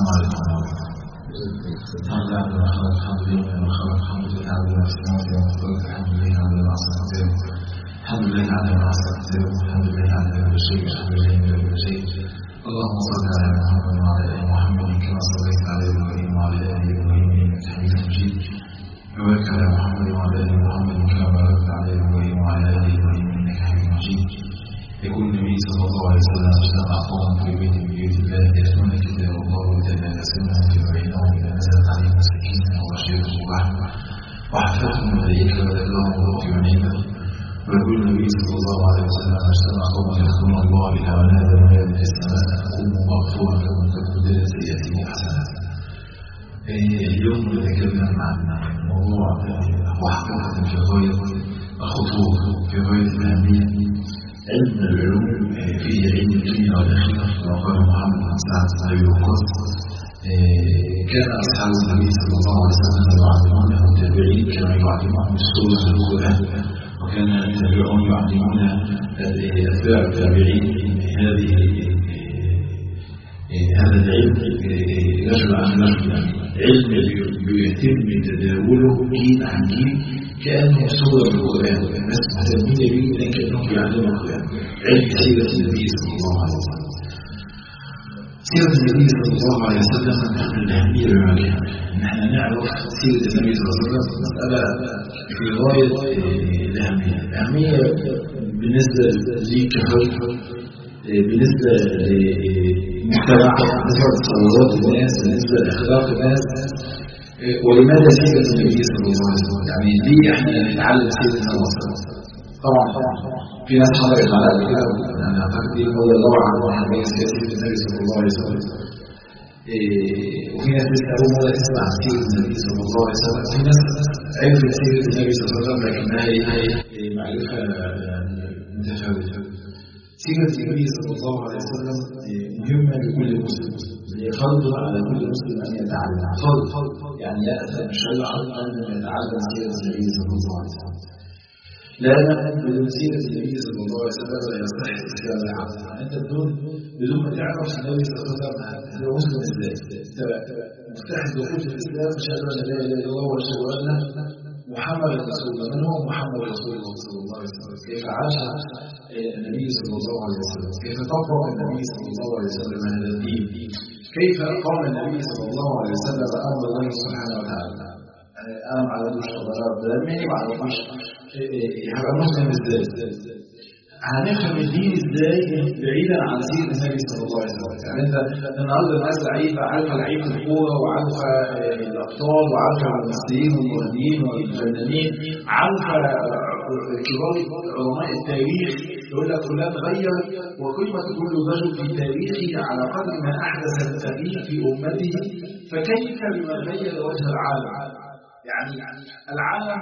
عليكم الحمد لله ما خلق الحمد لله ما خلق الحمد لله على ما في السماوات وما في الارض الحمد لله على ما اصنع الحمد لله على ما اصنع الحمد لله على كل شيء الحمد لله على كل شيء اللهم صل على محمد وعلى ال محمد كما صليت على ابراهيم وعلى ال ابراهيم انك حميد مجيد وبارك على محمد وعلى ال محمد كما باركت على ابراهيم وعلى ال ابراهيم انك حميد مجيد يقول النبي صلى الله عليه وسلم اجتمع قوم في بيت من بيوت الله يتلون كتاب الله ويتنافسونه في بينهم اذا نزلت عليهم السكينه وغشيتهم الرحمه وحفتهم الملائكه وذكرهم الله في من عنده ويقول النبي صلى الله عليه وسلم اجتمع قوم يذكرون الله اذا ونادى منادى في السماء قوموا مغفورا لكم قد بدلت سيئاتهم حسنات اليوم نتكلم عن موضوع وحقيقه في غايه الخطوط في غايه الاهميه علم العلوم فيه علم الكيمياء والأخيرة كما قال محمد بن سعد بن وقاص كان أصحاب النبي صلى الله عليه وسلم يعلمونه التابعين كما يعلمهم السورة القرآن وكان التابعون يعلمون أتباع التابعين هذه هذا العلم رجل عن رجل علم يتم تداوله جيل عن جيل كأنه سورة القرآن الناس مهتمين به لكن كأنهم يعلموا القرآن علم سيرة النبي صلى الله عليه وسلم سيرة النبي صلى الله عليه وسلم نحن الأهمية بمكان نحن نعرف سيرة النبي صلى الله عليه وسلم مسألة في غاية الأهمية الأهمية بالنسبة لي كفرد بالنسبة لمجتمع بالنسبة لتصورات الناس بالنسبة لأخلاق الناس ولماذا سيرة النبي صلى الله عليه وسلم يعني ليه احنا نتعلم سيرة النبي صلى الله عليه وسلم طبعا في ناس حضرت على كده انا اعتقد دي الموضوع دور عن اهميه سيره النبي صلى الله عليه وسلم وفي ناس لسه اول مره تسمع عن سيره النبي صلى الله عليه وسلم في ناس عرفت سيره النبي صلى الله عليه وسلم لكنها هي معرفه متفاوته سيرة النبي صلى الله عليه وسلم مهمة لكل مسلم فرض على كل مسلم أن يتعلم فرض يعني يأثم شرعا أن يتعلم سيرة النبي صلى الله عليه وسلم لا بدون سيرة النبي صلى الله عليه وسلم لا يصح الإسلام العبد أنت بدون بدون ما تعرف النبي صلى الله عليه وسلم هذا مسلم إزاي أنت مفتاح الدخول في الإسلام أشهد أن لا إله إلا الله وأشهد أن محمد رسول الله من هو محمد رسول الله صلى الله عليه وسلم كيف عاش النبي صلى الله عليه وسلم كيف طبق النبي صلى الله عليه وسلم هذا الدين كيف قام النبي صلى الله عليه وسلم امر الله سبحانه وتعالى قام على دوش حضارات ده ما يعرفش هيبقى مسلم ازاي هنفهم الدين ازاي بعيدا عن سيره النبي صلى الله عليه وسلم يعني انت النهارده الناس لعيبه عارفه لعيبه الكوره وعارفه الابطال وعارفه الممثلين والمغنيين والفنانين عارفه كبار علماء التاريخ يقول لك فلان غير وقيمة كل رجل في تاريخه على قدر ما أحدث التغيير في أمته فكيف بمن غير وجه العالم يعني العالم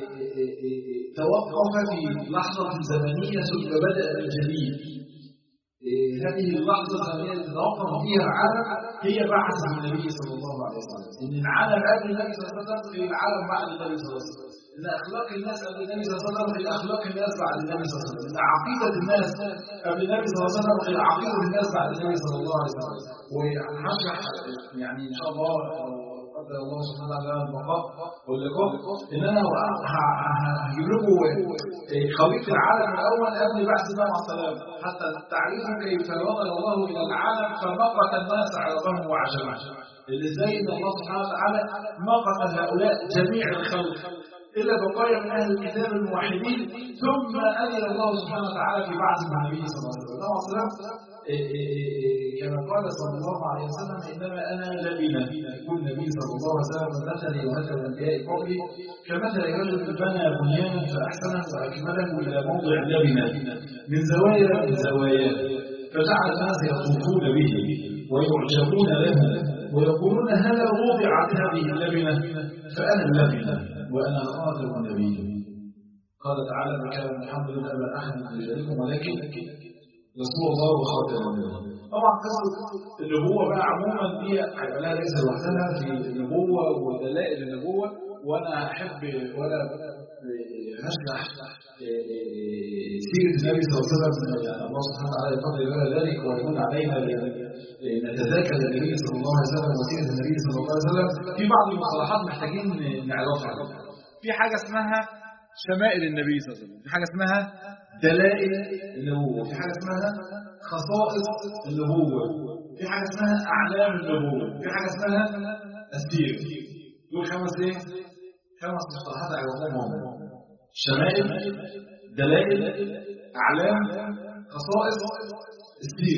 توقف في لحظة زمنية ثم بدأ من جديد هذه اللحظة الزمنية توقف فيها العالم هي بعث النبي صلى الله عليه وسلم إن العالم قبل النبي صلى الله عليه وسلم في العالم بعد النبي صلى الله عليه وسلم إن أخلاق الناس قبل النبي صلى الله عليه وسلم غير أخلاق الناس بعد النبي صلى الله عليه وسلم إن عقيدة الناس قبل النبي صلى الله عليه وسلم غير عقيدة الناس بعد النبي صلى الله عليه وسلم وهشرح يعني إن شاء الله قدر الله سبحانه وتعالى البقاء واللقاء ان انا هجيب لكم خريطه العالم الاول قبل بعث النبي عليه السلام حتى تعرفوا كيف وصل الله الى العالم فمقت الناس عربهم وعجمهم اللي ازاي ان الله سبحانه وتعالى مقت هؤلاء جميع الخلق إلا بقايا من أهل الكتاب الموحدين ثم أذن الله سبحانه وتعالى في بعث النبي صلى الله عليه وسلم كما قال صلى الله عليه وسلم إنما أنا لبنة يقول النبي صلى الله عليه وسلم مثلي ومثل الأنبياء قبلي كمثل رجل بنى بنيانا فأحسنه وأكمله إلى موضع لبنة من زوايا من زوايا فجعل الناس يطوفون به ويعجبون له ويقولون هذا وضعت هذه اللبنة فأنا اللبنة وأنا خاتم النبي قال تعالى ما كان محمد أبا أحد من رجالكم ولكن رسول الله وخاتم النبي طبعا قصة النبوة بقى عموما دي هيبقى لها ليس لوحدها في النبوة ودلائل النبوة وأنا أحب ولا هشرح سيرة النبي صلى الله عليه وسلم يعني الله سبحانه وتعالى يقدر لنا ذلك ويكون علينا نتذاكر النبي صلى الله عليه وسلم وسيره النبي صلى الله عليه وسلم في بعض المصطلحات محتاجين نعرفها في حاجة اسمها شمائل النبي صلى الله عليه وسلم في حاجة اسمها دلائل النبوة في حاجة اسمها خصائص النبوة في حاجة اسمها أعلام النبوة في حاجة اسمها السير دول خمس ايه؟ خمس مصطلحات عرفناهم شمائل دلائل أعلام خصائص السير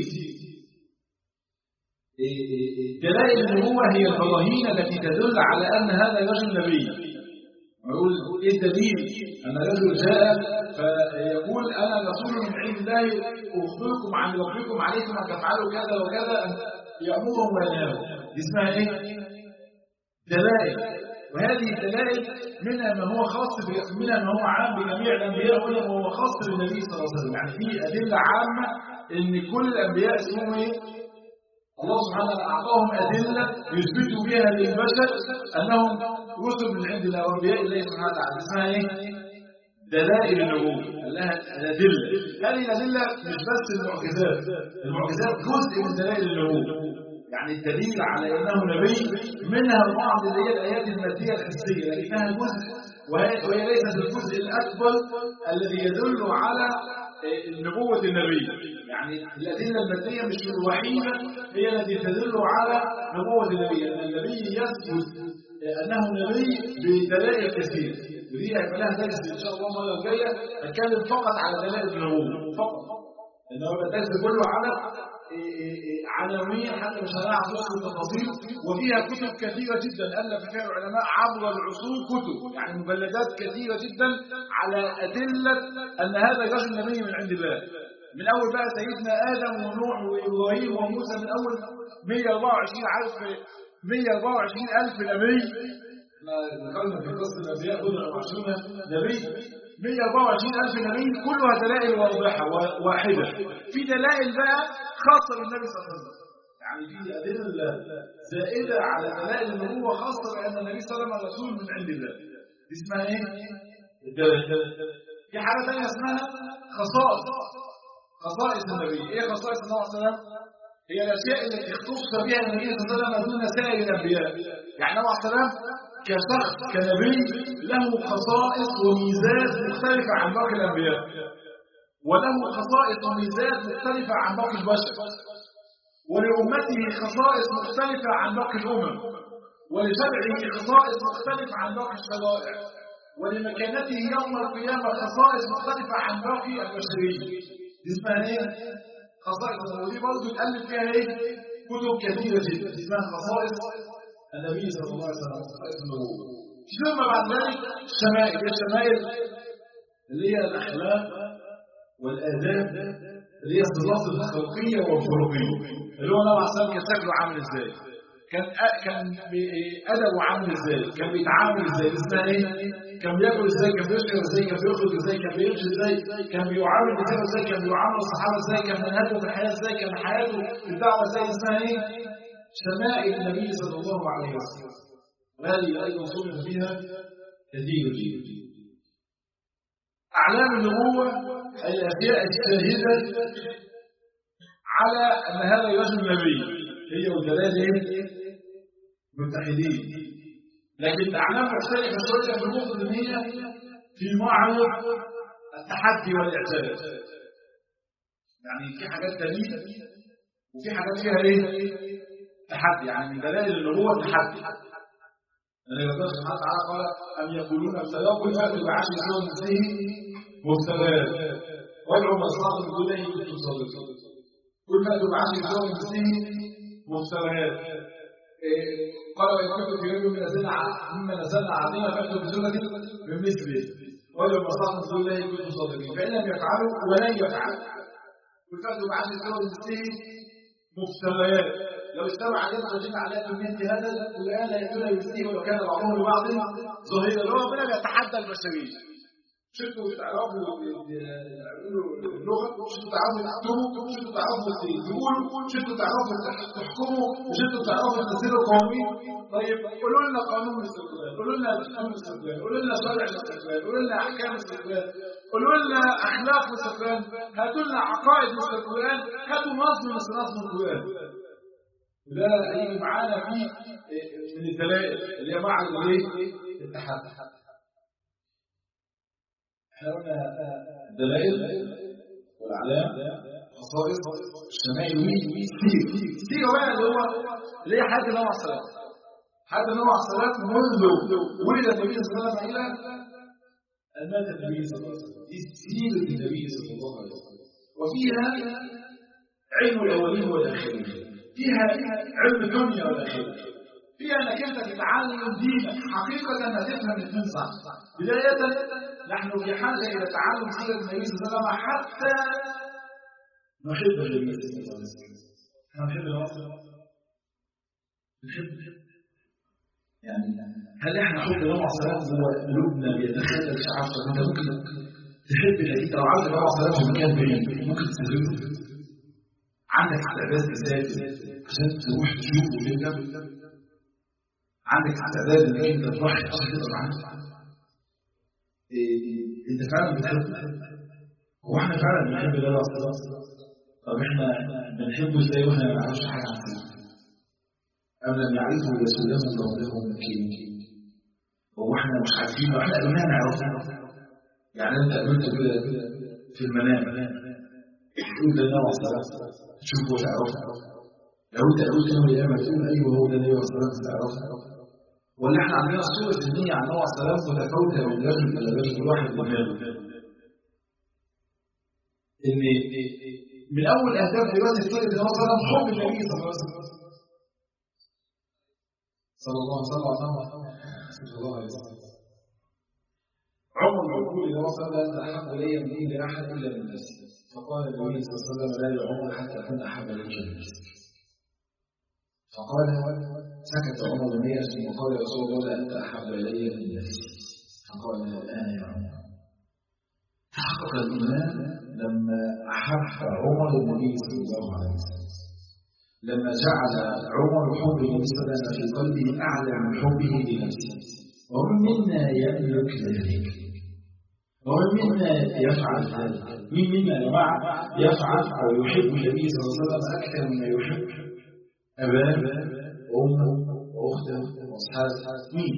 دلائل النبوة هي البراهين التي تدل على أن هذا الرجل نبي يقول ايه الدليل ان رجل جاء فيقول انا رسول من عند الله اخبركم عن ربكم عليكم ان تفعلوا كذا وكذا ان يامرهم وينهاهم اسمها ايه؟ دلائل وهذه الدلائل منها ما هو خاص منها ما هو عام بجميع الانبياء ومنها ما هو خاص بالنبي صلى الله عليه وسلم يعني في ادله عامه ان كل الانبياء اسمهم ايه؟ الله سبحانه وتعالى اعطاهم ادله يثبتوا بها للبشر انهم رسل من عند الله وانبياء الله سبحانه وتعالى اسمها ايه؟ دلائل النبوة لها الأدلة هذه الأدلة مش بس المعجزات المعجزات جزء من دلائل النبوة يعني الدليل على أنه نبي منها بعض اللي هي الآيات المادية الحسية لكنها جزء وهي, وهي ليست الجزء الأكبر الذي يدل على نبوة النبي يعني الأدلة المادية مش الوحيدة هي التي تدل على نبوة النبي لأن النبي يثبت أنه نبي بدلائل كثيرة ودي هيبقى لها درس إن شاء الله المرة الجاية هتكلم فقط على دلائل النبوة فقط لأن هو الدرس كله على عناوين حتى مش هنعرف نص التفاصيل وفيها كتب كثيرة جدا ألف فيها العلماء عبر العصور كتب يعني مجلدات كثيرة جدا على أدلة أن هذا الرجل نبي من عند الله من أول بقى سيدنا آدم ونوح وإبراهيم وموسى من أول 124 عارف 124 ألف نبي ذكرنا في قصة الأنبياء كل 20 نبي 124 ألف نبي كلها دلائل واضحة واحدة في دلائل بقى خاصة بالنبي صلى الله عليه وسلم يعني في أدلة زائدة على دلائل النبوة خاصة بأن النبي صلى الله عليه وسلم رسول من عند الله دي اسمها إيه؟ في حاجة ثانية اسمها خصائص خصائص النبي إيه خصائص النبي صلى الله عليه وسلم؟ هي الأشياء التي اختص بها النبي صلى الله عليه وسلم دون سائر الأنبياء يعني النبي صلى الله عليه وسلم كشخص كنبي له خصائص وميزات مختلفة عن باقي الأنبياء وله خصائص وميزات مختلفة عن باقي البشر ولأمته خصائص مختلفة عن باقي الأمم ولشرعه خصائص مختلفة عن باقي الشرائع ولمكانته يوم القيامة خصائص مختلفة عن باقي البشرية دي اسمها ايه؟ خصائص ودي برضه اتألف فيها ايه؟ كتب كثيرة جدا اسمها خصائص النبي صلى الله عليه وسلم خصائص النبوة ثم بعد ذلك الشمائل الشمائل اللي هي الأخلاق والآداب اللي هي الصفات الخلقية والخلقية اللي هو نوع سلم كان شكله عامل ازاي كان كان أدبه عامل ازاي كان بيتعامل ازاي اسمها ايه كان بياكل ازاي كان بيشرب ازاي كان بيخرج ازاي كان بيمشي ازاي كان بيعامل الناس ازاي كان بيعامل الصحابة ازاي كان منهجه في الحياة ازاي كان حياته في الدعوة ازاي اسمها ايه شمائل النبي صلى الله عليه وسلم وهذه أيضا صنف فيها كثير جدا أعلام النبوة الأشياء الشاهدة على أن هذا الرجل نبي هي والدلائل متحدين لكن أعلام مختلفة شوية في النقطة إن هي في معرض التحدي والإعجاز يعني في حاجات دليل وفي حاجات فيها إيه؟ تحدي يعني من دلائل النبوة التحدي أن الله سبحانه وتعالى قال أم يقولون ابتلاه قل فأتوا بعشر سور مثله مفترات وادعوا ما استطعتم من دونه إن كنتم صادقين قل فأتوا بعشر سور مثله مفترات قال وإن كنتم في ريب من نزلنا مما نزلنا علينا فأتوا بسورة من مثله وادعوا ما استطعتم من دونه إن كنتم صادقين فإن لم يفعلوا ولن يفعلوا قل فأتوا بعشر سور مثله مفتريات لو استمع علينا رجل على كمية هذا والآن لا يأتون بمثله ولو كان بعضهم لبعض ظهيرا هو ربنا بيتحدى البشرية شفتوا تعرفوا اللغة شفتوا تعرفوا تكتبوا شفتوا تعرفوا تقولوا شفتوا تعرفوا تحكموا شفتوا تعرفوا تنزلوا قوانين طيب قولوا لنا قانون الاستقلال قولوا لنا قانون الاستقلال قولوا لنا شرع الاستقلال قولوا لنا احكام الاستقلال قولوا لنا اخلاق الاستقلال هاتوا لنا عقائد الاستقلال هاتوا نظم نظم القران وده هيجي معانا في من الدلائل اللي هي معنى الايه؟ التحدي احنا قلنا الدلائل والاعلام خصائص الشمائل والسير السيره بقى اللي هو اللي هي حد النبي عليه الصلاه حد النبي عليه الصلاه منذ ولد النبي صلى الله عليه وسلم الى ان مات النبي صلى الله عليه وسلم دي سيره النبي صلى الله عليه وسلم وفيها علم الاولين والاخرين فيها علم الدنيا والاخره فيها انك انت تتعلم دينك حقيقه هتفهم الاثنين صح بدايه نحن في حاجه الى تعلم سيره النبي صلى الله عليه وسلم حتى نحب النبي صلى الله عليه وسلم احنا نحب الوصل نحب يعني هل احنا حب النبي عليه الصلاه والسلام هو قلوبنا بيتخيل شعب انت ممكن تحب النبي لو عايز النبي عليه الصلاه والسلام في مكان بعيد ممكن تسافره عندك استعداد تسافر عشان تروح تشوفه وترجع عندك استعداد انك انت تروح عشان تقدر عنه انت فعلا بتحب هو احنا فعلا بنحب الله عليه الصلاه والسلام طب احنا بنحبه ازاي واحنا ما نعرفش حاجه عن سيره أم لم يعرفه رسوله الله مكين هو احنا مش عارفين واحنا قبلنا نعرفه يعني انت قابلت كده في المنام تقول ده النبي عليه الصلاه والسلام تشوفه وتعرفه لو انت قلت يوم القيامه تقول ايوه هو ده النبي عليه الصلاه والسلام تعرفه ولا احنا عندنا صوره ذهنيه عن النبي عليه الصلاه والسلام متفاوته من رجل الى رجل واحد دماغه ان من اول اهداف دراسه سيره النبي صلى الله عليه وسلم حب النبي صلى الله عليه وسلم صلى الله عليه وسلم صلى الله عليه وسلم عمر يقول إذا وصل أنت أحب إلي من إلى أحد إلا من نفسي فقال النبي صلى الله عليه وسلم لا لعمر حتى أكون أحب إليك من نفسي فقال سكت عمر بنية ثم قال يا رسول الله أنت أحب إلي من نفسي فقال الآن يا عمر تحقق الإيمان لما أحب عمر النبي صلى الله عليه وسلم لما جعل عمر حب النبي صلى الله عليه وسلم في قلبه أعلى من حبه لنفسه ومن منا يملك ذلك ومن منا يفعل ذلك من منا يا جماعة يفعل أو يحب النبي صلى الله عليه وسلم أكثر مما يحب أباه وأمه وأخته وأصحابه مين؟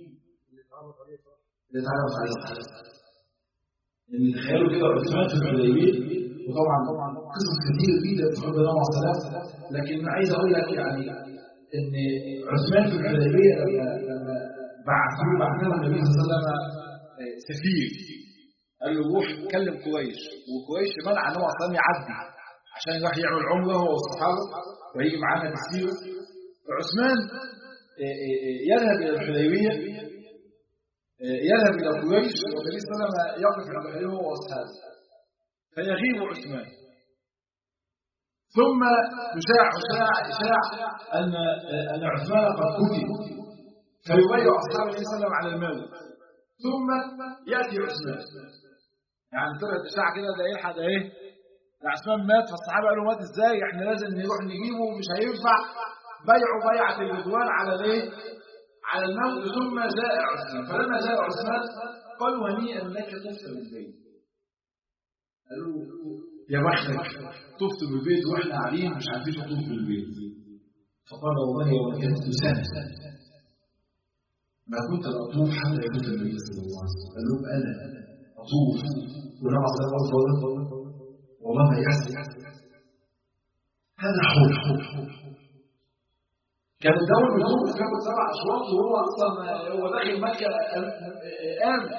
يتعرف عليه إن تخيلوا كده عثمان في الحديبية وطبعا طبعا قصص كثير جدا في حب الله عليه وسلم لكن عايز اقول لك يعني ان عثمان في الحديبيه لما لما بعثوه بعث له النبي صلى الله عليه وسلم سفير قال له روح كلم قريش وقريش منع ان هو اصلا يعدي عشان يروح يعمل عمره هو والصحابه وهيجي معانا بالسيره فعثمان يذهب الى الحديبيه يذهب الى قريش والنبي صلى الله عليه وسلم يقف عند هو واصحابه فيغيب عثمان ثم يشاع يشاع يشاع ان ان عثمان قد قتل فيبايع اصحاب النبي صلى الله عليه وسلم على المال ثم ياتي عثمان يعني طلعت اشاعه كده ده يلحق ده ايه ده عثمان مات فالصحابه قالوا مات ازاي احنا لازم نروح نجيبه مش هينفع بيعوا بيعه الرضوان على الايه على الموت ثم جاء عثمان فلما جاء عثمان قالوا هنيئا لك طفت بالبيت قالوا يا بختك طفت بالبيت واحنا قاعدين مش عارفين نطوف بالبيت فقال والله وكدت سنه ما كنت اطوف حتى يموت النبي صلى الله عليه وسلم قال لهم انا اطوف ولما صلى الله والله ما يحزن هذا حب كان الدور بيطوف بياخد سبع اشواط وهو اصلا هو داخل مكه امن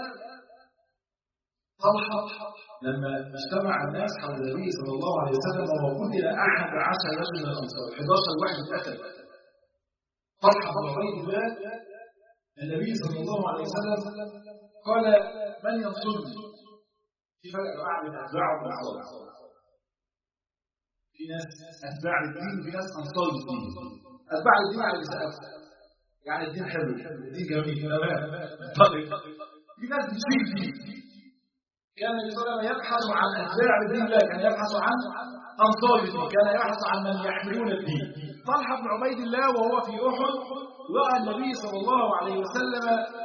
طلحه لما اجتمع الناس حول النبي صلى الله عليه وسلم وقتل احد عشر رجل من الانصار 11 واحد اتقتل طلحه بن عبيد الله النبي صلى الله عليه وسلم قال من ينصرني في فرق بعض من اتباع والانصار في ناس اتباع الدين وفي ناس انصار الدين اتباع الدين على الاسلام يعني الدين حلو الدين جميل تمام طيب في ناس بتشيل الدين كان النبي صلى الله عليه وسلم يبحث عن اتباع الدين لا كان يبحث عن انصار الدين كان يبحث عن من يحملون الدين طلحه بن عبيد الله وهو في احد راى النبي صلى الله عليه وسلم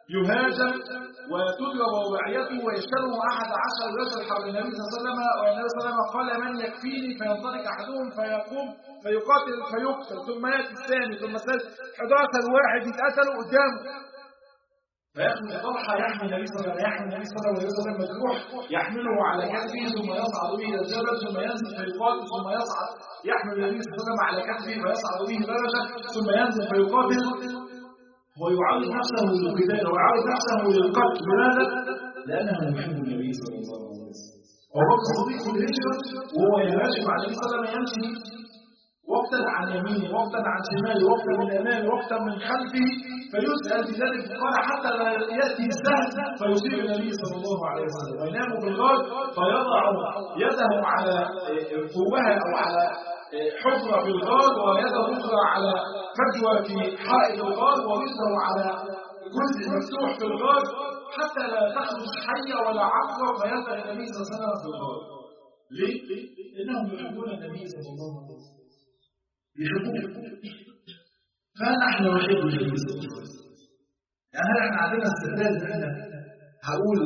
يهاجم وتضرب رباعيته ويشتره أحد عشر رجل حول النبي صلى الله عليه وسلم والنبي صلى الله عليه وسلم قال من يكفيني فينطلق أحدهم فيقوم فيقاتل فيقتل ثم يأتي الثاني ثم الثالث 11 واحد يتقتلوا قدامه فيأخذ طلحة يحمي النبي صلى الله عليه وسلم يحمي النبي صلى الله عليه وسلم مجروح يحمله على كتفه ثم يصعد به إلى الجبل ثم ينزل فيقاتل ثم يصعد يحمل النبي صلى الله عليه وسلم على كتفه فيصعد به درجة ثم ينزل فيقاتل هو يعرض نفسه للقتال ويعرض نفسه للقتل لماذا؟ لأنه يحب النبي صلى الله عليه وسلم وهو الصديق الهجرة وهو يهاجم على النبي صلى الله عليه وسلم يمشي وقتا عن يمينه وقتا عن شماله وقتا من امامه وقتا من خلفه فيسال بذلك قال حتى لا ياتي السهل فيصيب النبي صلى الله عليه وسلم وينام في الغار فيضع يده على فوهه او على حفره في الغار ويده الاخرى على فجوه في حائط الغار ورجله على جزء مفتوح في الغار حتى لا تخرج حيه ولا عقرب فيلقى النبي صلى الله عليه وسلم في الغار ليه؟ لانهم يحبون النبي صلى الله عليه وسلم يحبون فنحن نحب النبي صلى الله عليه وسلم يعني هل احنا عندنا استعداد ان احنا هقول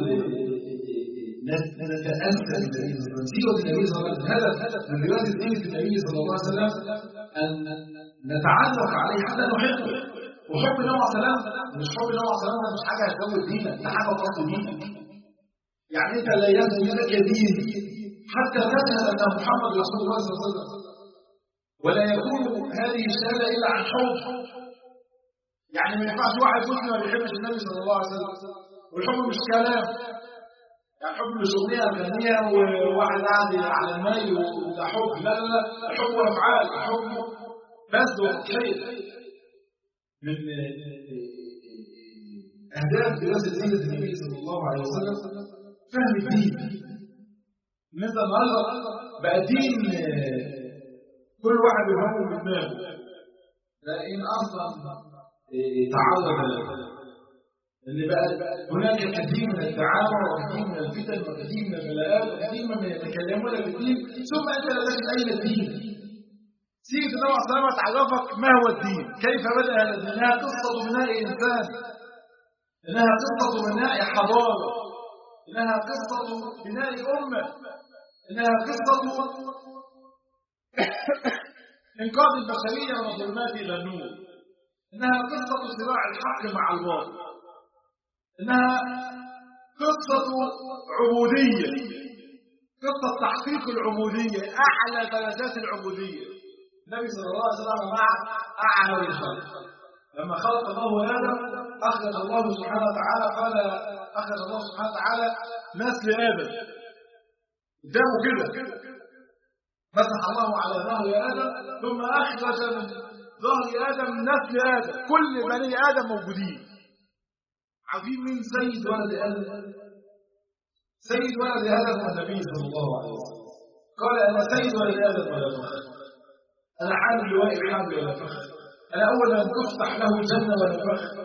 نتأسى بالنبي صلى الله عليه وسلم سيرة النبي صلى الله عليه وسلم هدف من دراسة سيرة النبي صلى الله عليه وسلم أن نتعرف عليه حتى نحبه وحب النبي صلى الله عليه وسلم مش حب النبي صلى الله عليه وسلم مش حاجة هتزود دينك ده حاجة تفضل دينك يعني انت لا يزن لك دين حتى تشهد ان محمد رسول الله صلى الله عليه وسلم ولا يكون هذه الشهاده الا عن حب يعني ما ينفعش واحد مسلم ما بيحبش النبي صلى الله عليه وسلم والحب مش كلام يعني حب مش اغنيه اغنيه وواحد قاعد على الماء وده حب لا لا لا الحب افعال الحب بس وتضحيه من اهداف دراسه سيره النبي صلى الله عليه وسلم فهم الدين ان انت النهارده بقى دين كل واحد يفهمه بدماغه لكن اصلا تعرض ان بقى هناك كثير من التعامل وكثير من الفتن وكثير من البلاءات وكثير من يتكلمون بالدين ثم انت لا تجد اين الدين سيره النبي صلى الله عليه وسلم تعرفك ما هو الدين كيف بدا هذا الدين انها قصه بناء انسان انها قصه بناء حضاره انها قصه بناء امه انها قصه إنقاذ البشرية من الظلمات إلى النور إنها قصة صراع الحق مع الباطل إنها قصة عبودية قصة تحقيق العبودية أعلى درجات العبودية النبي صلى الله عليه وسلم مع أعلى الخلق لما خلق الله آدم أخرج الله سبحانه وتعالى قال أخرج الله سبحانه وتعالى نسل آدم قدامه كده مسح الله على ظهر آدم ثم أخرج من ظهر آدم نسل آدم كل بني آدم موجودين عارفين مين سيد ولد آدم سيد ولد آدم هو النبي صلى الله عليه وسلم قال أنا سيد ولد آدم ولا فخر أنا حامل لواء الحمد ولا فخر أنا أول من تفتح له الجنة ولا فخر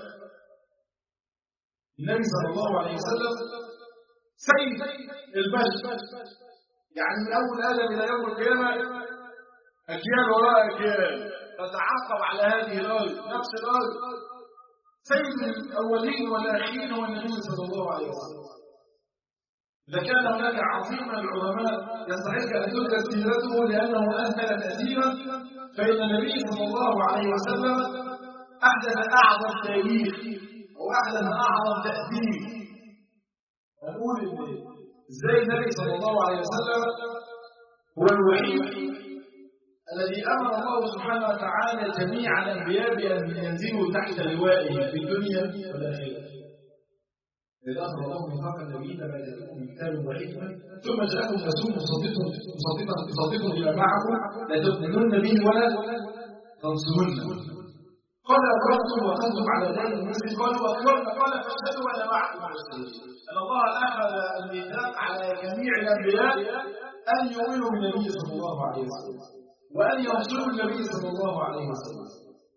النبي صلى الله عليه وسلم سيد البشر يعني من أول آدم إلى يوم القيامة أجيال وراء أجيال تتعاقب على هذه الأرض نفس الأرض سيد الأولين والآخرين هو النبي صلى الله عليه وسلم إذا كان هناك عظيم من العلماء يستحق أن تذكر سيرته لأنه أنزل تأثيرا فإن النبي صلى الله عليه وسلم أحدث أعظم تاريخ وأحدث أعظم تأثير نقول إن ازاي النبي صلى الله عليه وسلم هو الوحيد الذي امر الله سبحانه وتعالى جميع الانبياء بان ينزلوا تحت لوائه في الدنيا والاخره إذا أخذ الله ميثاق النبيين ما جاءكم من كتاب وحكمة ثم جاءكم رسول مصدق مصدق مصدق لما معكم لا تؤمنون به ولا تنصرون قال أقررتم وأخذتم على ذلك المسلم قالوا أقررنا قال فاشهدوا وأنا معكم المسلمين أن الله أخذ الميثاق على جميع الأنبياء أن يؤمنوا بالنبي صلى الله عليه وسلم وأن ينصروا النبي صلى الله عليه وسلم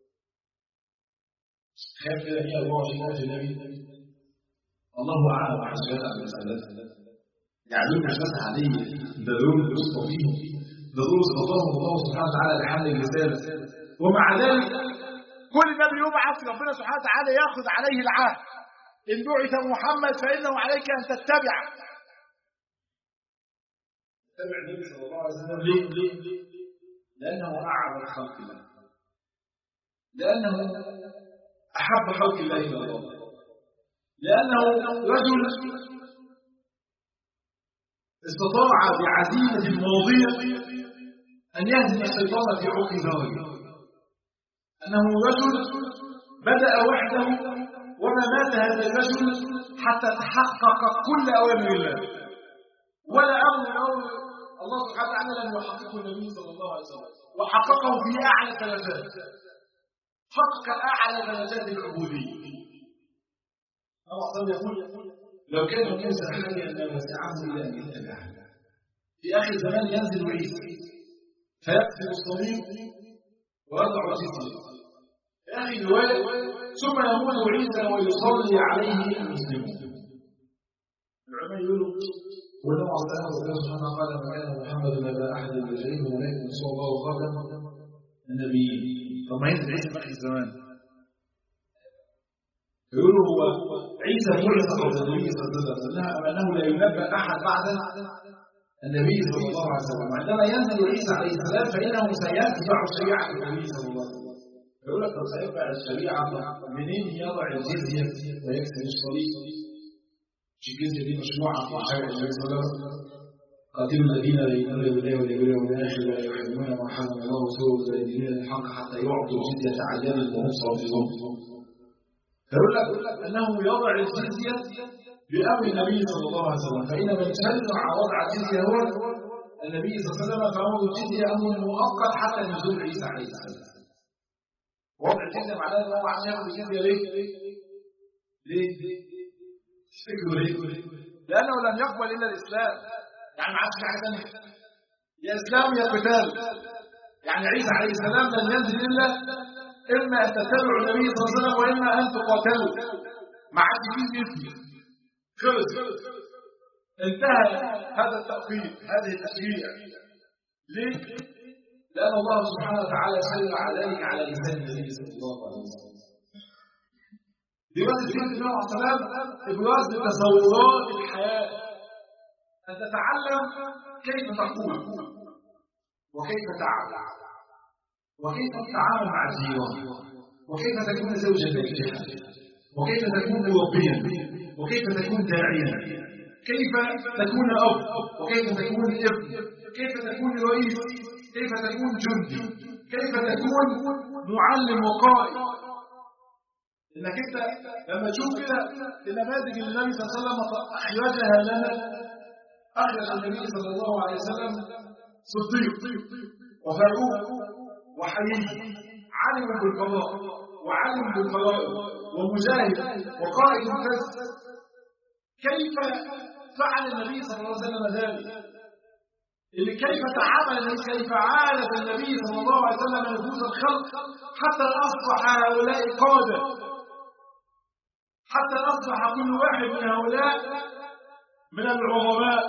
خاف كده فيها 24 ألف نبي الله أعلم عن سؤال عن المسألة يعني مش بس عليه ده دول يصطفى فيهم ده دول اصطفاهم الله سبحانه وتعالى لحل الرسالة ومع ذلك كل نبي يبعث ربنا سبحانه وتعالى ياخذ عليه العهد إن بعث محمد فإنه عليك أن تتبعه تبع النبي صلى الله عليه وسلم ليه؟ ليه؟ لأنه أعظم خلق الله لأنه أحب خلق الله إلى الله لأنه رجل استطاع بعزيمة المواضيع أن يهزم الشيطان في عقل ظهره أنه رجل بدأ وحده وما مات هذا الرجل حتى تحقق كل أوامر الله ولا أمر أمر الله سبحانه وتعالى لم يحققه النبي صلى الله عليه وسلم وحققه في أعلى درجات حقق أعلى درجات العبودية الله صلى يقول لو كان موسى حيا لوسعه إلى أن يتبعه في آخر زمان ينزل عيسى فيقتل الصليب ويضع الجزية في آخر رواية ثم يموت عيسى ويصلي عليه المسلمون العلماء يقولوا ولما أصدقنا رسول الله سبحانه قال ما كان محمد نبا أحد الرجالين ولكن صلى الله قبل النبيين طب ما ينزل عيسى في آخر الزمان يقولوا هو عيسى بعث قبل النبي صلى الله عليه وسلم أنه لا ينبأ أحد بعد النبي صلى الله عليه وسلم عندما ينزل عيسى عليه السلام فإنه سيتبع شريعة النبي صلى الله عليه وسلم يقول لك طب سيتبع الشريعة منين يضع الجزية ويكسر الصليب مش الجزية دي مشروعة في شرع النبي صلى الله عليه وسلم قاتلوا الذين لا يؤمنون بالله واليوم الآخر ولا يحرمون ما حرم الله ورسوله ولا يدينون الحق حتى يعطوا الجزية عن يد وهم صاغرون فيقول لك أنه يضع الجزية بأمر النبي صلى الله عليه وسلم فإن من شرع وضع الجزية هو النبي صلى الله عليه وسلم فأمر الجزية أمر مؤقت حتى نزول عيسى عليه السلام وضع الجزية معناه أنه عشان ياخد الجزية ليه؟ ليه؟ تفتكروا ليه؟ لأنه لم يقبل إلا الإسلام يعني ما عادش في حاجة ثانية يا إسلام يا قتال يعني عيسى عليه السلام لن ينزل إلا إما أن تتبعوا النبي صلى الله عليه وسلم وإما أن تقاتلوا ما عادش فيه اسم خلص انتهى هذا التأخير هذه التشريع ليه؟ لأن الله سبحانه وتعالى شرع ذلك على لسان النبي صلى الله عليه وسلم لماذا سيدنا النبي عليه السلام إبراز لتصورات الحياة أن تتعلم كيف تقول وكيف تعمل وكيف تتعامل مع الجيران وكيف تكون زوجا ناجحا وكيف تكون مربيا وكيف تكون داعيا كيف تكون اب وكيف تكون ابن كيف تكون رئيس كيف تكون جندي كيف تكون معلم وقائد انك انت لما تشوف كده النماذج اللي النبي صلى الله عليه وسلم اخرجها لنا اخرج النبي صلى الله عليه وسلم صديق وفاروق وحليم علم بالقضاء وعلم بالفرائض ومجاهد وقائد ممتاز كيف فعل النبي صلى الله عليه وسلم ذلك اللي كيف تعامل النبي كيف عالج النبي صلى الله عليه وسلم نفوس الخلق حتى اصبح هؤلاء قاده حتى اصبح كل واحد من هؤلاء من العظماء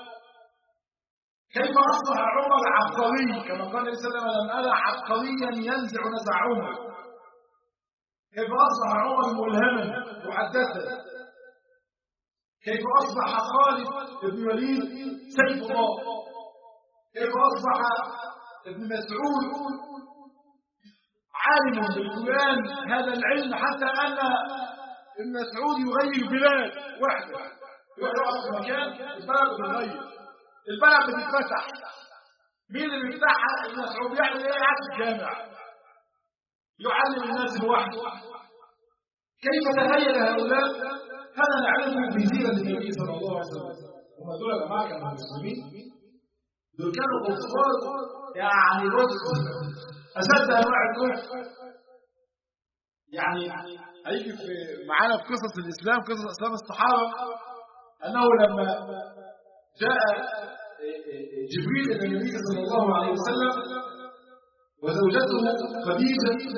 كيف اصبح عمر عبقري كما قال النبي صلى الله عليه وسلم لم ارى عبقريا ينزع نزع عمر كيف اصبح عمر ملهما محدثا كيف اصبح خالد بن وليد سيف الله كيف اصبح ابن مسعود عالم بالقران هذا العلم حتى ان ابن مسعود يغير بلاد وحده يقعد في مكان البلد بتتغير البلد بتتفتح مين اللي بيفتحها ابن مسعود بيعمل ايه قاعد في الجامع يعلم الناس لوحده كيف تغير هؤلاء هذا نعلمه بسيرة النبي صلى الله عليه وسلم هم دول يا جماعة كانوا مسلمين دول كانوا كفار يعني بص أشد أنواع الكفر يعني هيجي في معانا في قصص الإسلام قصص إسلام الصحابة أنه لما جاء جبريل إلى النبي صلى الله عليه وسلم وزوجته خديجة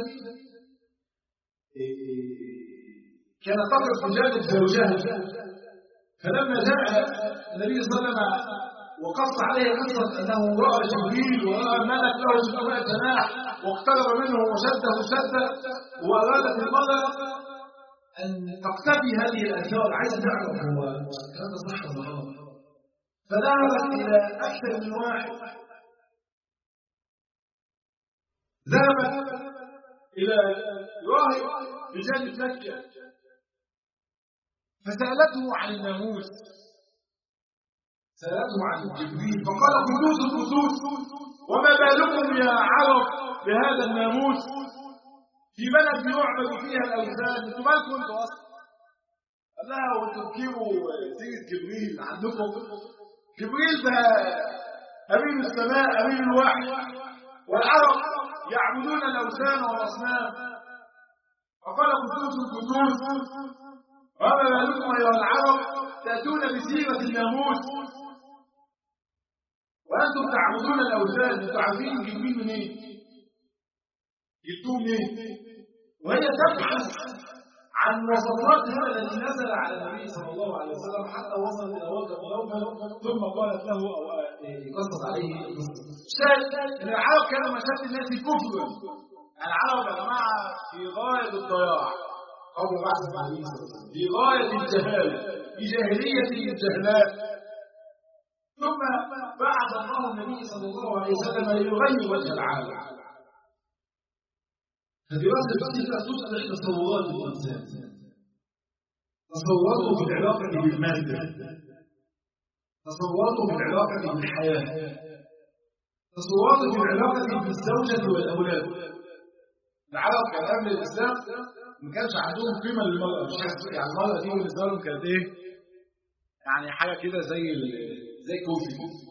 كانت تقف بجانب زوجها فلما جاء النبي صلى الله عليه وسلم وقص عليه قصة أنه رأى جبريل ورأى ملك له سبع جناح واقترب منه وشده شدة وأرادت المرأة أن تقتفي هذه الآثار عايز تعرف هو الكلام ده صح ولا غلط فذهبت إلى أكثر من واحد ذهبت إلى راهب بجانب مكة فسألته عن الناموس سألته عن جبريل فقال قدوس القدوس وما بالكم يا عرب بهذا الناموس في بلد يعبد فيها الأوثان انتوا مالكم انتوا أصلا قال لها وانتوا تجيبوا سيرة جبريل عندكم جبريل ده أمين السماء أمين الوحي والعرب يعبدون الأوثان والأصنام فقال قدوس القدوس وما بالكم أيها العرب تأتون بسيرة الناموس وأنتم تعبدون الأوثان أنتم عارفين جبريل منين؟ جبتوه منين؟ وهي تبحث عن وصفات هذا الذي نزل على النبي صلى الله عليه وسلم حتى وصل إلى وجه نوفل ثم قالت له أو قصت عليه اشتهت ان العرب كانوا مشاهد الناس كفرا العرب يا جماعه في غايه الضياع قبل بعث النبي صلى الله عليه وسلم في غايه الجهاله في جاهليه الجهلاء ثم بعث الله النبي صلى الله عليه وسلم ليغير وجه العالم فدراسة الفقه تسأل عن تصورات الإنسان تصوراته في العلاقة بالمادة تصوراته في العلاقة بالحياة تصوراته في العلاقة بالزوجة والأولاد العرب كان قبل الإسلام ما كانش عندهم قيمة للمرأة مش يعني المرأة دي بالنسبة لهم كانت إيه؟ يعني حاجة كده زي زي كوفي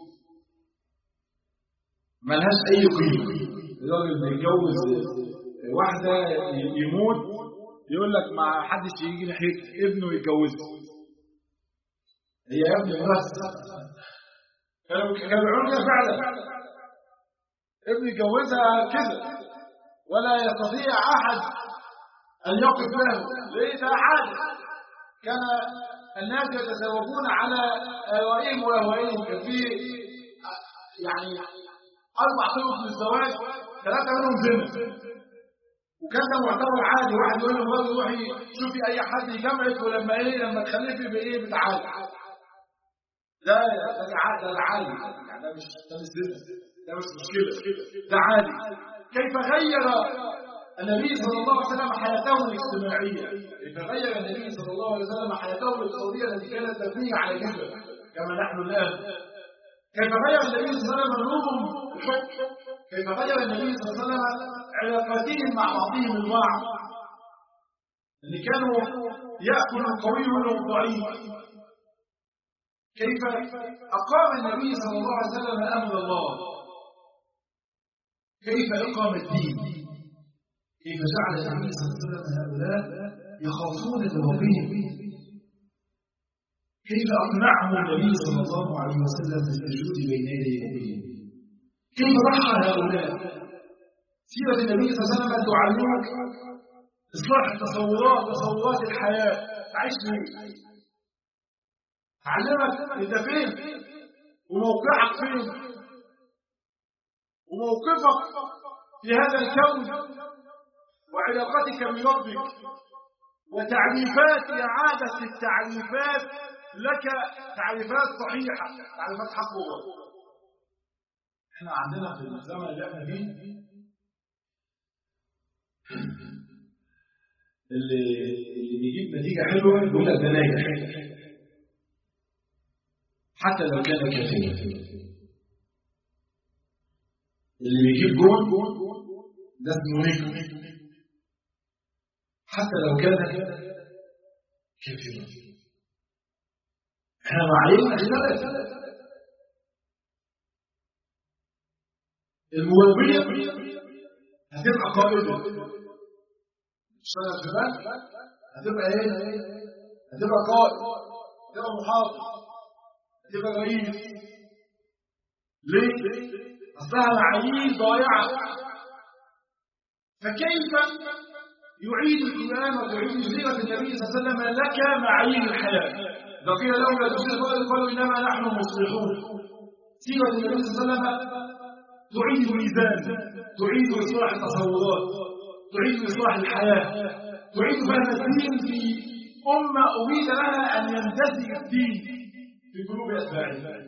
ملهاش أي قيمة الراجل بيتجوز واحدة يموت يقول لك ما حدش يجي ناحية ابنه يتجوزه هي يا ابني بس كانوا كانوا بيعملوا كده فعلا ابني يتجوزها كده ولا يستطيع أحد أن يقف له ليه ده عادة كان الناس يتزوجون على آوائهم وأهوائهم كان في يعني أربع طرق للزواج ثلاثة منهم زنا وكان ده معتبر عادي واحد يقول له روحي شوفي اي حد يجمعك ولما ايه لما تخلفي بايه بتعالي ده ده عادي ده عادي يعني ده مش ده مش ده مش مشكله ده عادي كيف غير النبي صلى الله عليه وسلم حياته الاجتماعيه كيف غير النبي صلى الله عليه وسلم حياته الاقتصاديه التي كانت مبنيه على كذا كما نحن الان كيف غير النبي صلى الله عليه وسلم النظم الحكم كيف غير النبي صلى الله عليه وسلم علاقاتهم مع بعضهم البعض اللي كانوا يأكل القوي منهم الضعيف كيف أقام النبي صلى الله عليه وسلم أمر الله كيف أقام الدين كيف جعل النبي صلى الله عليه وسلم هؤلاء يخافون لربهم كيف أقنعهم النبي صلى الله عليه وسلم بالسجود بين يدي ربهم كيف ضحى هؤلاء سيرة النبي صلى الله عليه وسلم تعلمك إصلاح التصورات تصورات الحياة تعيش ليه تعلمك أنت فين وموقعك فين وموقفك في هذا الكون وعلاقتك بربك وتعريفات إعادة التعريفات لك تعريفات صحيحة تعريفات حق وباطل احنا عندنا في الزمن اللي احنا فيه اللي اللي بيجيب نتيجة حلوة يقول لك ده ناجح حتى لو كان كافيا اللي بيجيب جول ده اسمه نجم حتى لو كان كافيا احنا معاييرنا اختلف الموبية هتبقى قائدة اشتغل في بنك هتبقى ايه؟ هتبقى قائد هتبقى محافظ هتبقى رئيس ليه؟ اصلها معايير ضائعه فكيف يعيد القران ويعيد سيره النبي صلى الله عليه وسلم لك معايير الحياه ده قيل لهم لا تفسدوا قالوا انما نحن مصلحون سيره النبي صلى الله عليه وسلم تعيد الميزان تعيد اصلاح التصورات تعيد إصلاح الحياة تعيد فهم الدين في أمة أريد لها أن يمتزج الدين في قلوب أتباعها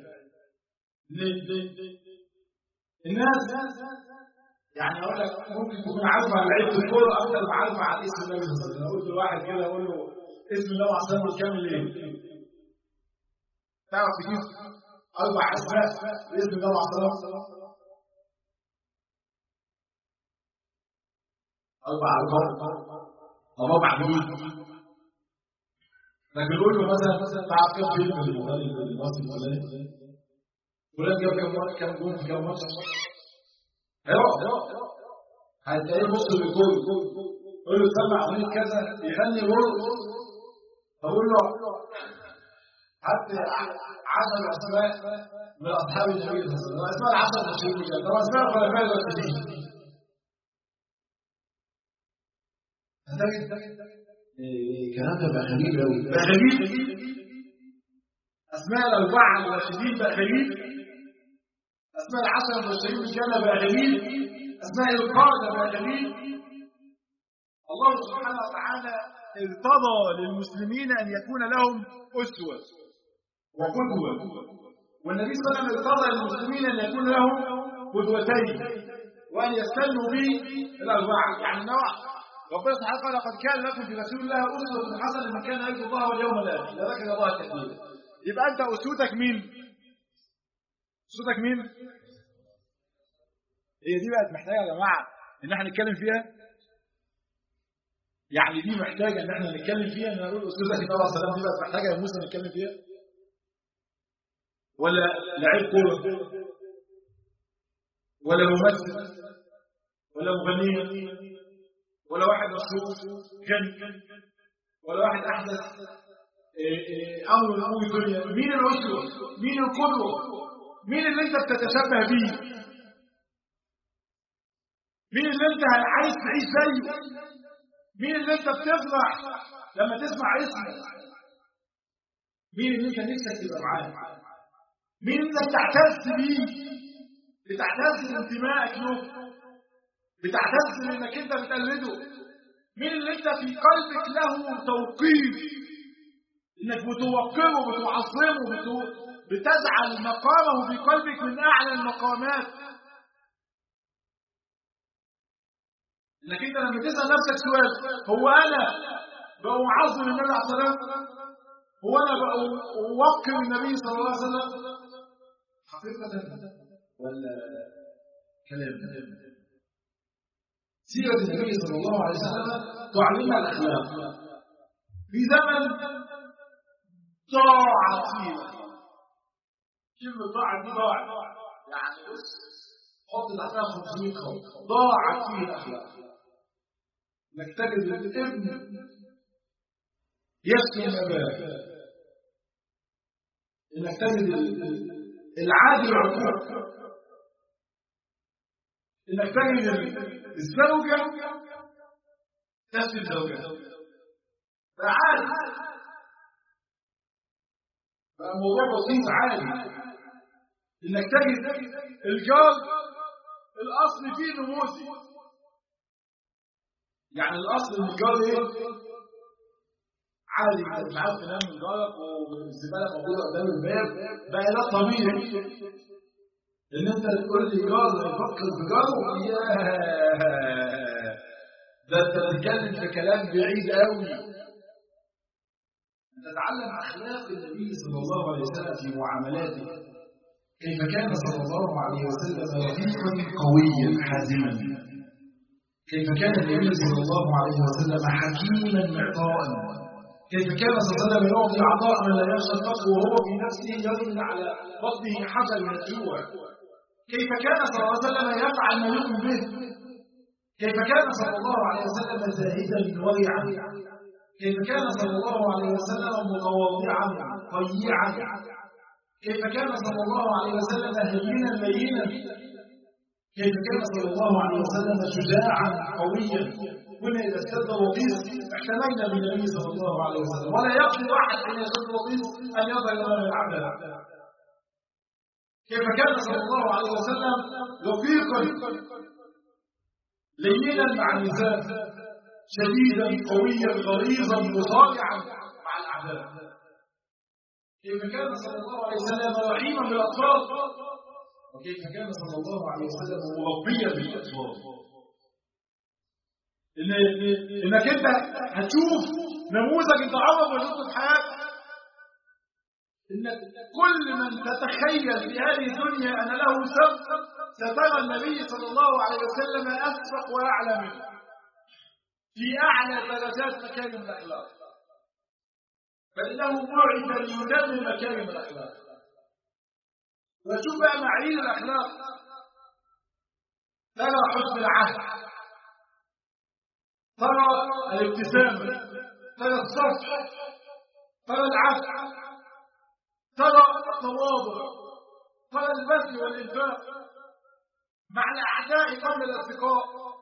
الناس يعني اقول لك ممكن تكون عارفه عن لعيبه الكوره اكتر ما عارفه عن اسم النبي صلى الله عليه وسلم قلت لواحد كده اقول له اسم النبي عليه الصلاه والسلام كامل ايه؟ تعرف تجيب اربع اسماء باسم النبي عليه الصلاه والسلام اربع ارقام ربع مين لكن يقول له مثلا تعرف كم فيلم المصري الفلاني فلان جاب كم كم جون في كم ماتش ايوه هتلاقيه بص للجول يقول له سمع اغنيه كذا يغني جول اقول له هات 10 اسماء من اصحاب النبي صلى الله عليه وسلم اسماء العشر المشهورين طب اسماء الخلفاء الراشدين هتجد الكلام ده بقى غريب قوي بقى غريب اسماء الاربعه الراشدين بقى غريب اسماء العشر المبشرين بالجنه بقى غريب اسماء القاده بقى غريب الله سبحانه وتعالى ارتضى للمسلمين ان يكون لهم اسوه وقدوه والنبي صلى الله عليه وسلم ارتضى للمسلمين ان يكون لهم قدوتين وان يستنوا به الاربعه يعني نوع ربنا سبحانه قال لقد كان لكم في رسول الله اسوه حسنه لمن كان يرجو الله واليوم الاخر لا ذكر الله كثيرا يبقى انت اسوتك مين؟ اسوتك مين؟ هي دي بقت محتاجه يا جماعه ان احنا نتكلم فيها يعني دي محتاجه ان احنا نتكلم فيها ان نقول اسوتك النبي عليه الصلاه دي بقت محتاجه يا موسى نتكلم فيها ولا لعيب كوره ولا ممثل ولا مغنيه ولا واحد مشهور غني ولا واحد احدث امر من امور الدنيا مين الاسوه مين القدوه مين اللي انت بتتشبه بيه مين اللي انت عايز تعيش زيه مين اللي انت بتفرح لما تسمع اسمه مين اللي انت نفسك تبقى معاه مين اللي بتعتز بيه بتعتز بانتمائك له بتعتز انك انت بتقلده مين اللي انت في قلبك له توقير انك بتوقره بتعظمه بتو... بتجعل مقامه في قلبك من اعلى المقامات انك انت لما تسال نفسك سؤال هو انا بقى اعظم النبي عليه الصلاه والسلام هو انا بقى اوقر النبي صلى الله عليه وسلم حقيقه ولا كلام سيرة النبي صلى الله عليه وسلم تعلمنا الأخلاق في زمن ضاعت فيه كلمة ضاعت دي ضاعت يعني بص حط تحتها 500 خط ضاعت فيه الأخلاق انك تجد الابن يسكن أباه انك تجد العادي العقوق انك تجد الزوجة تسكن زوجها فعادي بقى موضوع بسيط عادي انك تجد الجار الاصل فيه نموذج يعني الاصل ان الجار ايه عادي انت مش عارف تنام من جارك والزباله موجوده قدام الباب بقى ده طبيعي ان انت تقول لي جار يفكر في جاره ياه ده انت بتتكلم في كلام بعيد قوي تتعلم أخلاق النبي صلى الله عليه وسلم في معاملاته كيف كان صلى الله عليه وسلم رفيقا قويا حازما كيف كان النبي صلى الله عليه وسلم حكيما معطاء كيف كان صلى الله عليه وسلم يعطي عطاء من لا يخشى الفقر وهو في نفسه يظن على بطنه حجر من الجوع كيف كان صلى الله عليه وسلم يفعل ما يؤمن به كيف كان صلى الله عليه وسلم زاهدا ورعا كيف كان صلى الله عليه وسلم متواضعا طيعا كيف كان صلى الله عليه وسلم هينا لينا كيف كان صلى الله عليه وسلم شجاعا قويا كنا اذا اشتد الوطيس احتمينا بالنبي صلى الله عليه وسلم ولا يقدر احد ان يشد الوطيس ان يظهر امام العدل كيف كان صلى الله عليه وسلم رفيقا لينا مع النساء شديدا قويا غليظا مصارعا مع الاعداء كيف كان صلى الله عليه وسلم رحيما بالاطفال وكيف كان صلى الله عليه وسلم مربيا بالاطفال إن انك انت هتشوف نموذج انت عمرك ما شفته في حياتك ان كل من تتخيل في هذه الدنيا ان له سبب سترى النبي صلى الله عليه وسلم اسبق واعلى منه في اعلى درجات مكارم الاخلاق فانه بعث ليتمم مكارم الاخلاق وشوف بقى معايير الاخلاق ترى حسن العهد ترى الابتسامه ترى الصفح ترى العفو ترى التواضع ترى البذل والإنفاق مع الأعداء قبل الأصدقاء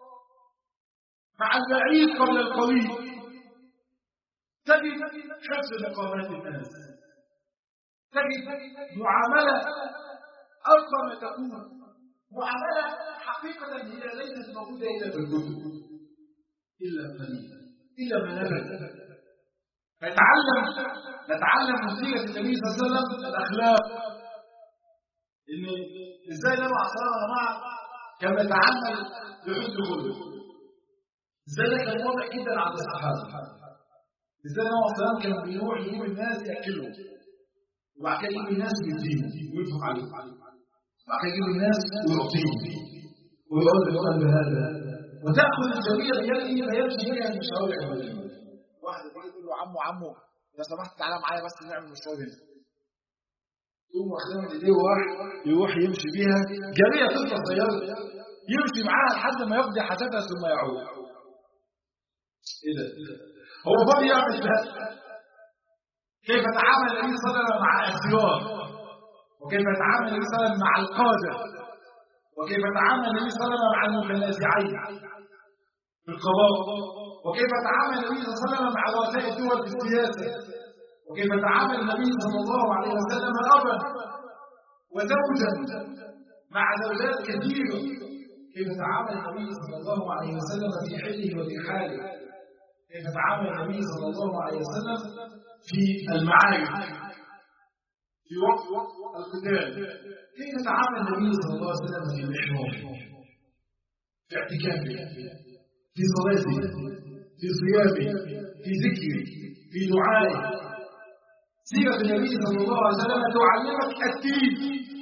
مع البعيد قبل القريب تجد حفظ مقامات الناس تجد معاملة أرقى ما تكون معاملة حقيقة هي ليست موجودة إلا في الكتب إلا قليلا إلا ما نبت نتعلم نتعلم من سيرة النبي صلى الله عليه وسلم الأخلاق إن إزاي النبي عليه الصلاة يا جماعة كان يتعامل بحسن خلق إزاي ده كان واضح جدا عند الصحابة إزاي النبي عليه الصلاة كان بيروح يجيب الناس يأكلهم وبعد كده يجيب الناس ويديهم وينفق عليهم وبعد كده يجيب الناس ويعطيهم ويقول له بهذا وتأخذ الجميع بيده فيمشي بها من شوارع المدينة واحد يقول له عمو عمو لو سمحت تعالى معايا بس نعمل مشوار هنا يقوم واخدها من ايديه واحد يروح يمشي بيها جاريه طفله صغيره يمشي معاها لحد ما يقضي حاجتها ثم يعود ايه ده هو فاضي يعمل ده كيف تعامل النبي صلى الله عليه وسلم مع الاسيار وكيف تعامل النبي صلى الله عليه وسلم مع القاده وكيف تعامل النبي صلى الله عليه وسلم مع المتنازعين في القضاء وكيف تعامل النبي صلى الله عليه وسلم مع رؤساء الدول في السياسة وكيف تعامل النبي صلى الله عليه وسلم أبا وزوجا مع زوجات كثيرة كيف تعامل النبي صلى الله عليه وسلم في حله وفي حاله كيف تعامل النبي صلى الله عليه وسلم في المعارك في وقت القتال كيف تعامل النبي صلى الله عليه وسلم في المحور في اعتكافه في صلاته في صيامه في ذكره في دعائه سيرة النبي صلى الله عليه وسلم تعلمك الدين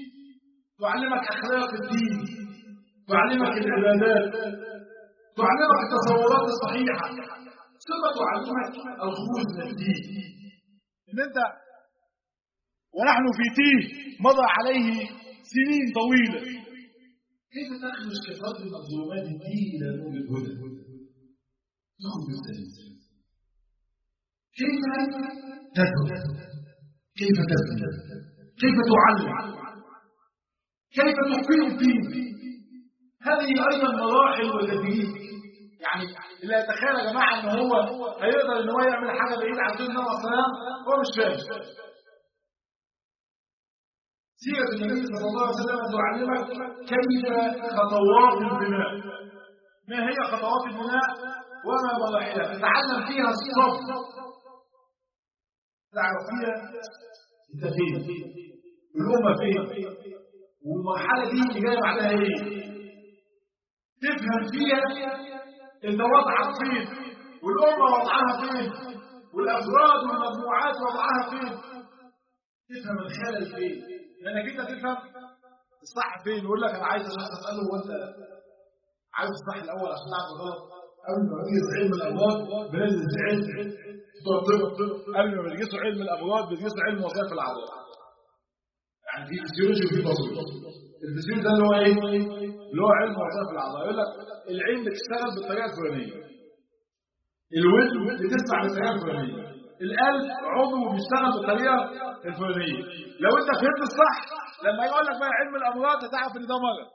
تعلمك أخلاق الدين تعلمك العبادات تعلمك التصورات الصحيحة ثم تعلمك الخروج من الدين إن أنت ونحن في تيه مضى عليه سنين طويلة كيف تخرج كفرد من ظلمات الدين إلى نور الهدى نعم بالسلام كيف تدعو كيف تدعو كيف تعلم كيف تقيم الدين هذه ايضا مراحل وتدريب يعني اللي يتخيل يا جماعه ان هو هيقدر ان هو يعمل حاجه بعيد عن دين النبي صلى الله عليه وسلم هو مش فاهم سيرة النبي صلى الله عليه وسلم تعلمك كيف خطوات البناء ما هي خطوات البناء وما مراحلها تتعلم فيها الصبر تعرف فيها انت فين الامه فين والمرحله دي اللي جايه بعدها ايه تفهم فيها انت وضعك فين والامه وضعها فين والافراد والمجموعات وضعها فين تفهم الخلل فين لانك انت تفهم الصح فين يقول لك انا عايز اساله هو انت عايز الصح الاول عشان تعرف الغلط قبل ما بيجي علم الامراض بننزل علم قبل ما بيجيسوا علم الامراض بيجيسوا علم وظائف الاعضاء يعني في فيسيولوجي وفي باثولوجي الفيسيولوجي ده اللي هو ايه؟ اللي هو علم وظائف الاعضاء يقول لك العين بتشتغل بالطريقه الفلانيه الودن بتسمع بالطريقه الفلانيه القلب عضو بيشتغل بالطريقه الفلانيه لو انت فهمت الصح لما يقول لك بقى علم الامراض هتعرف ان ده مرض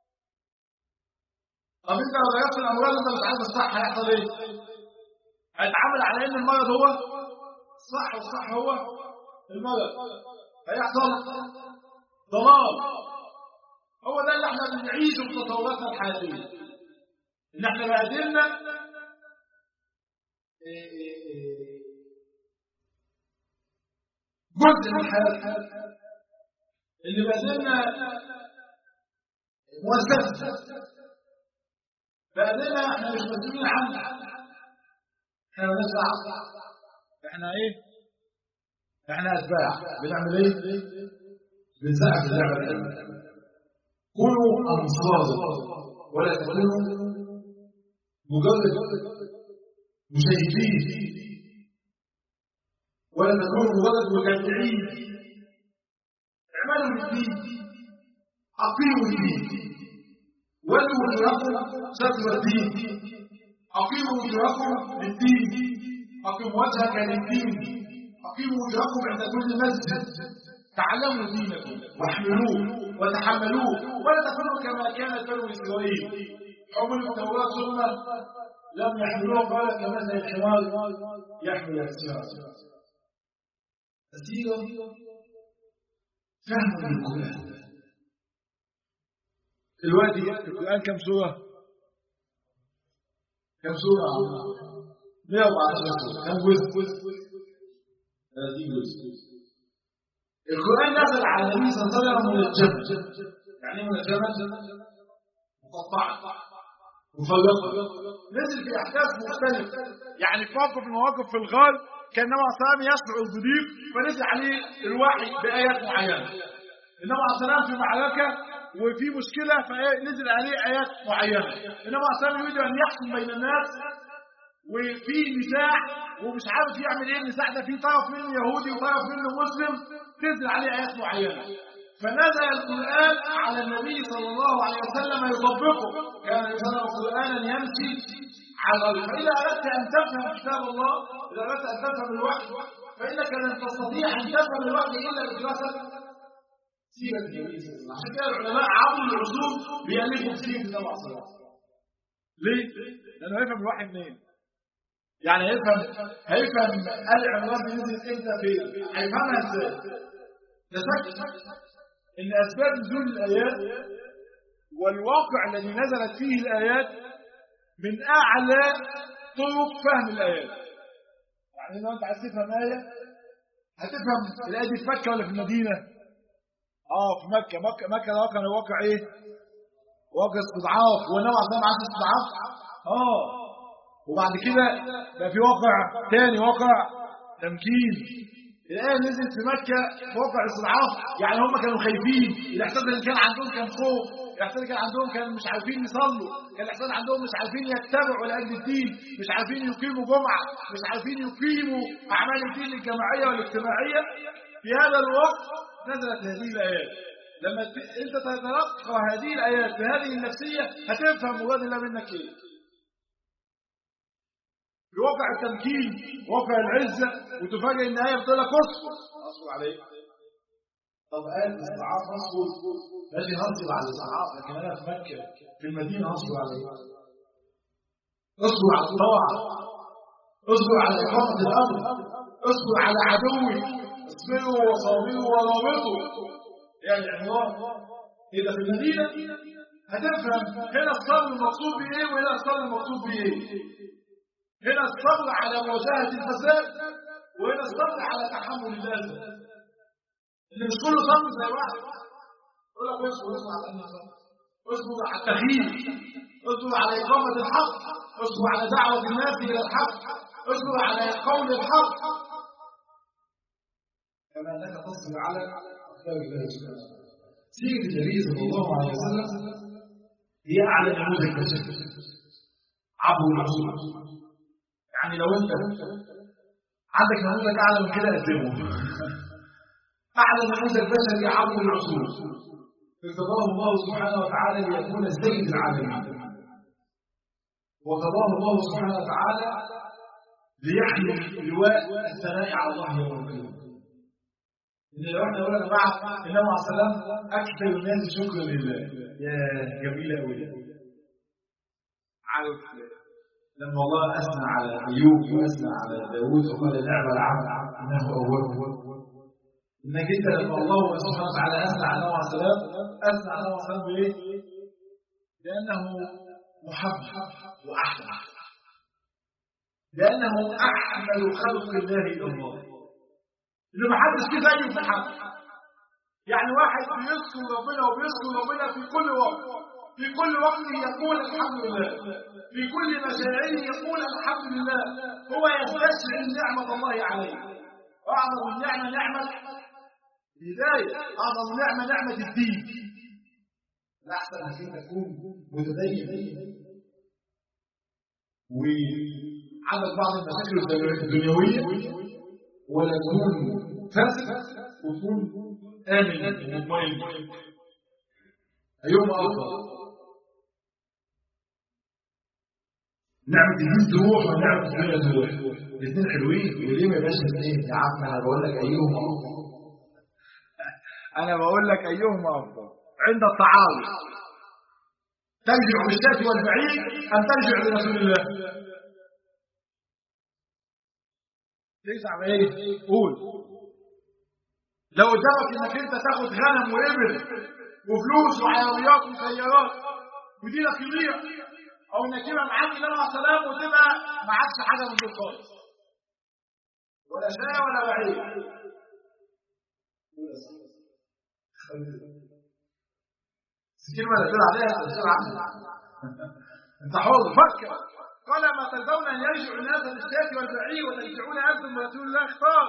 طب انت لو غيرت الامراض انت مش عارف الصح هيحصل ايه؟ هيتعامل على ان المرض هو صح والصح هو المرض هيحصل ضلال هو ده اللي احنا بنعيشه في تطوراتنا الحياتيه ان احنا بقى قدرنا جزء من حياتنا اللي ما زلنا مؤسسة بقى احنا مش مسؤولين عنها احنا بنسعى احنا ايه احنا اتباع بنعمل ايه بنساعد اللعبه العلم كونوا انصار ولا تكونوا مجرد مشاهدين ولا تكونوا مجرد مجمعين اعملوا للدين اقيموا الدين ولوا وجوهكم ستر الدين اقيموا وجوهكم للدين اقم وجهك للدين اقيموا وجوهكم عند كل مسجد تعلموا دينكم واحملوه وتحملوه ولا تكونوا كما كانت بنو اسرائيل حملوا التوراه ثم لم يحملوها قال كمثل الحمار يحمل اسفارا السيره فهم القران دلوقتي القرآن كم سورة؟ كم سورة؟ 114 سورة كم جزء؟ 30 جزء القرآن نزل على النبي صلى الله عليه وسلم منجما يعني منجما مقطعا مفرقا نزل في أحداث مختلفة يعني في موقف من المواقف في الغار كان النبي صلى الله عليه وسلم يشعر بضيق فنزل عليه الوحي بآيات معينة النبي عليه السلام في معركة وفي مشكلة فنزل عليه آيات معينة النبي عليه السلام يريد أن يحكم بين الناس وفي نزاع ومش عارف يعمل ايه النزاع ده في طرف منه يهودي وطرف منه مسلم تنزل عليه آيات معينة فنزل القرآن على النبي صلى الله عليه وسلم يطبقه كان يسمى قرآنا يمشي على الأرض فإذا أردت أن تفهم كتاب الله إذا أردت أن تفهم الوحي فإنك لن تستطيع أن تفهم الوحي إلا بدراسة سيرة النبي صلى الله عليه وسلم عشان كده العلماء عبر العصور بيألفوا في سيرة النبي صلى الله عليه وسلم ليه؟ لأنه هيفهم الوحي منين؟ يعني هيفهم هيفهم آل عمران بينزل امتى فين؟ هيفهمها ازاي؟ ده شك ان اسباب نزول الايات والواقع الذي نزلت فيه الايات من اعلى طرق فهم الايات يعني لو انت عايز تفهم ايه هتفهم الايه دي في مكه ولا في المدينه اه في مكه مكه مكه ده كان واقع ايه واقع استضعاف والنبي عليه الصلاه والسلام استضعاف اه وبعد كده بقى في واقع تاني واقع تمكين الآية نزلت في مكة في واقع استضعاف يعني هم كانوا خايفين الإحساس اللي كان عندهم كان خوف الإحساس اللي كان عندهم كان مش عارفين يصلوا كان الإحساس عندهم مش عارفين يتبعوا لأجل الدين مش عارفين يقيموا جمعة مش عارفين يقيموا أعمال الدين الجماعية والاجتماعية في هذا الوقت نزلت هذه الآيات لما انت تتلقى هذه الآيات بهذه النفسية هتفهم مراد الله منك ايه في واقع التمكين واقع العزة وتفاجئ ان هي بتقول لك اصبر اصبر عليه طب قال استضعاف اصبر ماشي هنصب على الاستضعاف لكن انا في مكه في المدينه هصبر عليه اصبر على الطاعه اصبر على اقامه الامر اصبر على عدوي اصبروا وصابروا ورابطوا يعني عمران اذا في المدينه هتفهم هنا الصبر المقصود بايه وهنا الصبر المقصود بايه هنا الصبر على مواجهة الفساد وهنا الصبر على تحمل الأذى اللي مش كله صبر زي واحد يقول لك اصبر اصبر على النصر اصبر على التغيير اصبر على إقامة الحق اصبر على دعوة الناس إلى الحق اصبر على قول الحق كما أنك تصبر على أخبار الله سبحانه وتعالى سيرة النبي صلى الله عليه وسلم هي أعلى نموذج بشري عبر العصور يعني لو انت عندك نموذج اعلى من كده قدمه اعلى نموذج بشري عبر العصور ارتضاه الله سبحانه وتعالى ليكون سيد العالمين وقضاه الله سبحانه وتعالى ليحمل لواء الثناء على الله يوم القيامه ان لو احنا قلنا يا جماعه النبي عليه السلام اكثر الناس شكرا لله يا جميله قوي عارف لما الله أثنى على أيوب وأثنى على داوود وقال نعم العبد إنه أواب إنك أنت لما الله سبحانه وتعالى أثنى على نوح السلام أثنى على نوح السلام بإيه؟ لأنه محب وأحلى لأنه أحمل خلق الله إلى الله اللي ما حدش كده زيه في الحق يعني واحد بيذكر ربنا وبيذكر ربنا في كل وقت في كل وقت يقول الحمد لله في كل مشاعره يقول الحمد لله هو يستشعر نعمة الله عليه وأعظم النعمة نعمة الهداية أعظم نعمة نعمة الدين الأحسن أنك أنت تكون متدين وعندك بعض المشاكل الدنيوية ولا تكون فاسد وتكون آمن ومطمئن أيهما أفضل نعمة الدين تروح ونعمة الدنيا تروح الاثنين حلوين وليه ما يبقاش الاثنين يا عم انا بقول لك ايهما افضل أنا بقول لك أيهما أفضل عند التعارض ترجع بالشاة والبعيد أم ترجع لرسول الله تسعى بإيه؟ قول لو قدامك إنك أنت تاخد غنم وإبل وفلوس وحيويات وسيارات ودينك يضيع أو إنك تبقى معاك النبي عليه السلام وتبقى معكش حاجة من دول خالص ولا شاة ولا بعيد الكلمة اللي تقول عليها تقول عنها انت حر فكر قال ما تلزون ان يرجع الناس للشاة والبعير وترجعون انتم رسول الله اختار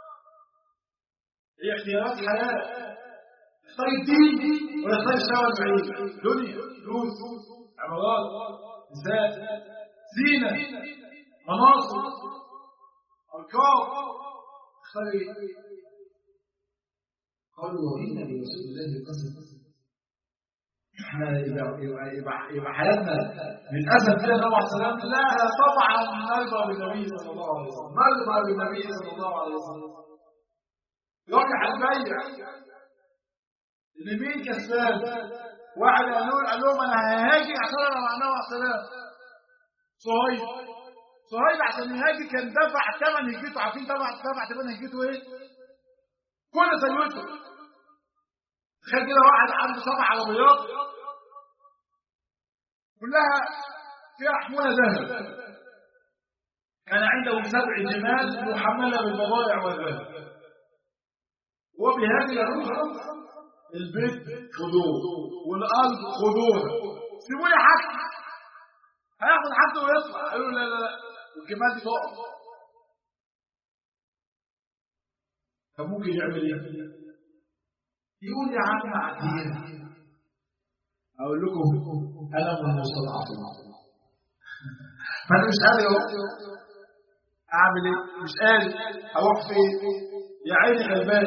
هي اختيارات حياه اختار الدين ولا اختار الشهوه البعيد دنيا فلوس عمارات نساء زينه مناصب اركاب اختار ايه؟ قالوا وإن برسول الله قسم احنا يبقى, يبقى, يبقى, يبقى حياتنا للاسف كده نوع السلام لا طبعا نرضى بالنبي صلى الله عليه وسلم نرضى بالنبي صلى الله عليه وسلم يرجع البيع اللي مين كسبان واحد قال له قال لهم انا ههاجي عشان انا مع النبي عليه السلام صهيب صهيب عشان يهاجي كان دفع ثمن هجته عارفين دفع دفع ثمن هجته ايه؟ كل ثروته تخيل كده واحد عنده سبع عربيات كلها فيها حمولة ذهب كان عنده سبع جمال محملة بالبضائع والذهب هو بهذه الروح البيت خذوه والأرض خذوها سيبوا لي حاجتي هياخد حاجته ويطلع قالوا لا لا لا والجمال دي تقف طب ممكن يعمل ايه؟ يقول يا عم عدينا اقول لكم انا من المستضعفين فانا مش قادر اعمل ايه مش قادر اروح فين يا عيني غلبان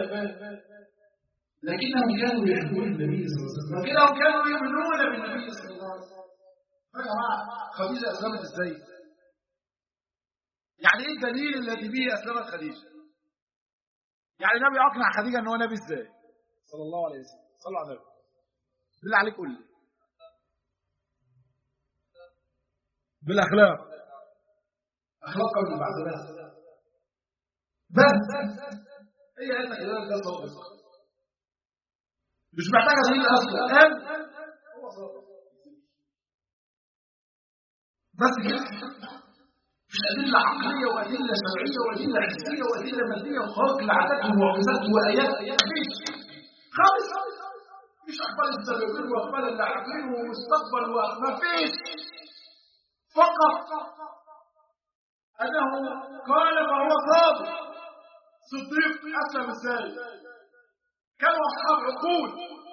لكنهم كانوا يحبون النبي صلى الله عليه وسلم لكنهم كانوا يؤمنون بالنبي صلى الله عليه وسلم يا جماعه خديجه اسلمت ازاي يعني ايه الدليل الذي به اسلمت خديجه يعني النبي اقنع خديجه ان هو نبي ازاي صلى الله عليه وسلم صلوا على النبي بالله عليك قول لي بالاخلاق اخلاق قبل بعد بس بس هي قالت كده ده صادق مش محتاجه دليل اصلا قال هو صادق بس كده مش أدلة عقلية وأدلة شرعية وأدلة حسية وأدلة مادية وخارق لعادات ومعجزات وآيات مفيش خالص مش أقبال السابقين وأقبال اللاحقين ومستقبل مفيش فقط أنه قال وهو صادق صديق أسلم ازاي كانوا أصحاب عقول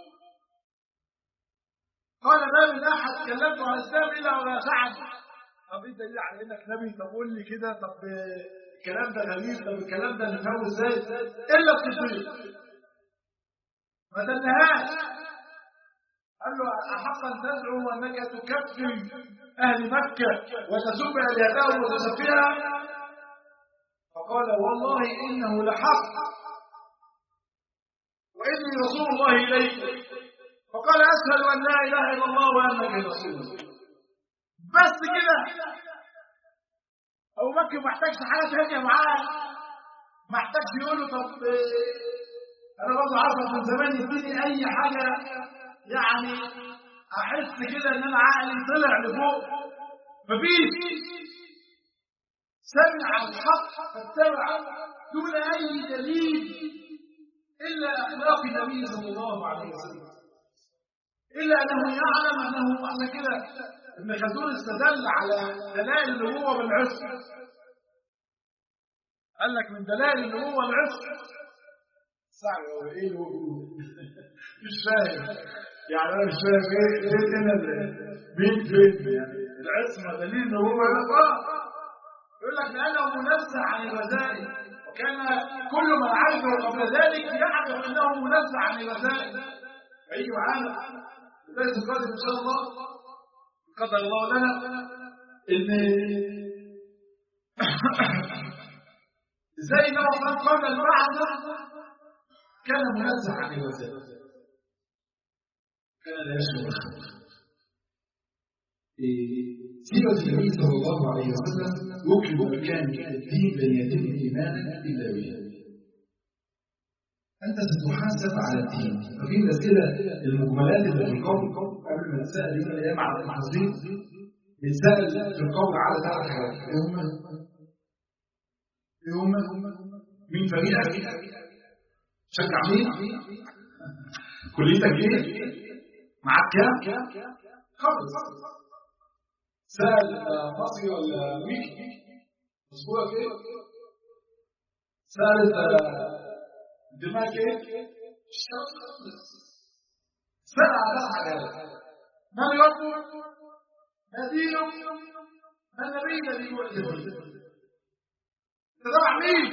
قال ما من أحد كلمت عن الإسلام إلا ولا سعد طب ايه دليل على انك نبي طب قول لي كده طب الكلام ده غريب طب الكلام ده نفهمه ازاي الا الصديق ما تنهاش قال له احقا تزعم انك تكفر اهل مكه وتسب الهتهم وتسفيها فقال والله انه لحق واني رسول الله اليك فقال اشهد ان لا اله الا الله وانك رسول الله بس كده ابو بكر ما احتاجش حاجه ثانيه معاه ما احتاجش يقول له طب انا برضه عارفك من زمان يديني اي حاجه يعني احس كده ان انا عقلي طلع لفوق مفيش سمع الحق فاتبع دون أي دليل إلا أخلاق النبي صلى الله عليه وسلم إلا أنه يعلم أنه عشان كده ابن خلدون استدل على دلائل النبوة بالعشق قال لك من دلائل النبوة العشق صعب هو ايه اللي هو بيقوله مش فاهم يعني انا مش فاهم ايه ايه هنا مين فين يعني العصمه دليل النبوة ولا اه يقول لك لانه منزه عن الوزائل وكان كل من عرفه قبل ذلك يعرف انه منزه عن الوزائل هيجي معانا الدرس القادم ان شاء الله قدر الله لنا ان زي ما وصلت قبل البعث كان منزه عن الوزائل كان لا يشعر الخلق سيرة النبي صلى الله عليه وسلم يكتب مكان الدين لن يتم إيمانا إلا به أنت ستحاسب على الدين ففي الأسئلة المجملات اللي في القول قبل ما نتسأل يوم الأيام على المحاصيل نتسأل في القول على ثلاث حاجات إيه هم؟ إيه هم؟ مين فريقك؟ شجع مين؟ كليتك إيه؟ معاك كام؟ خلص سأل مصري ولا أمريكي؟ أسبوعك إيه؟ سأل دماغك إيه؟ سأل على حاجات من ربك؟ ما دينك؟ ما النبي الذي بعث به؟ تتبع مين؟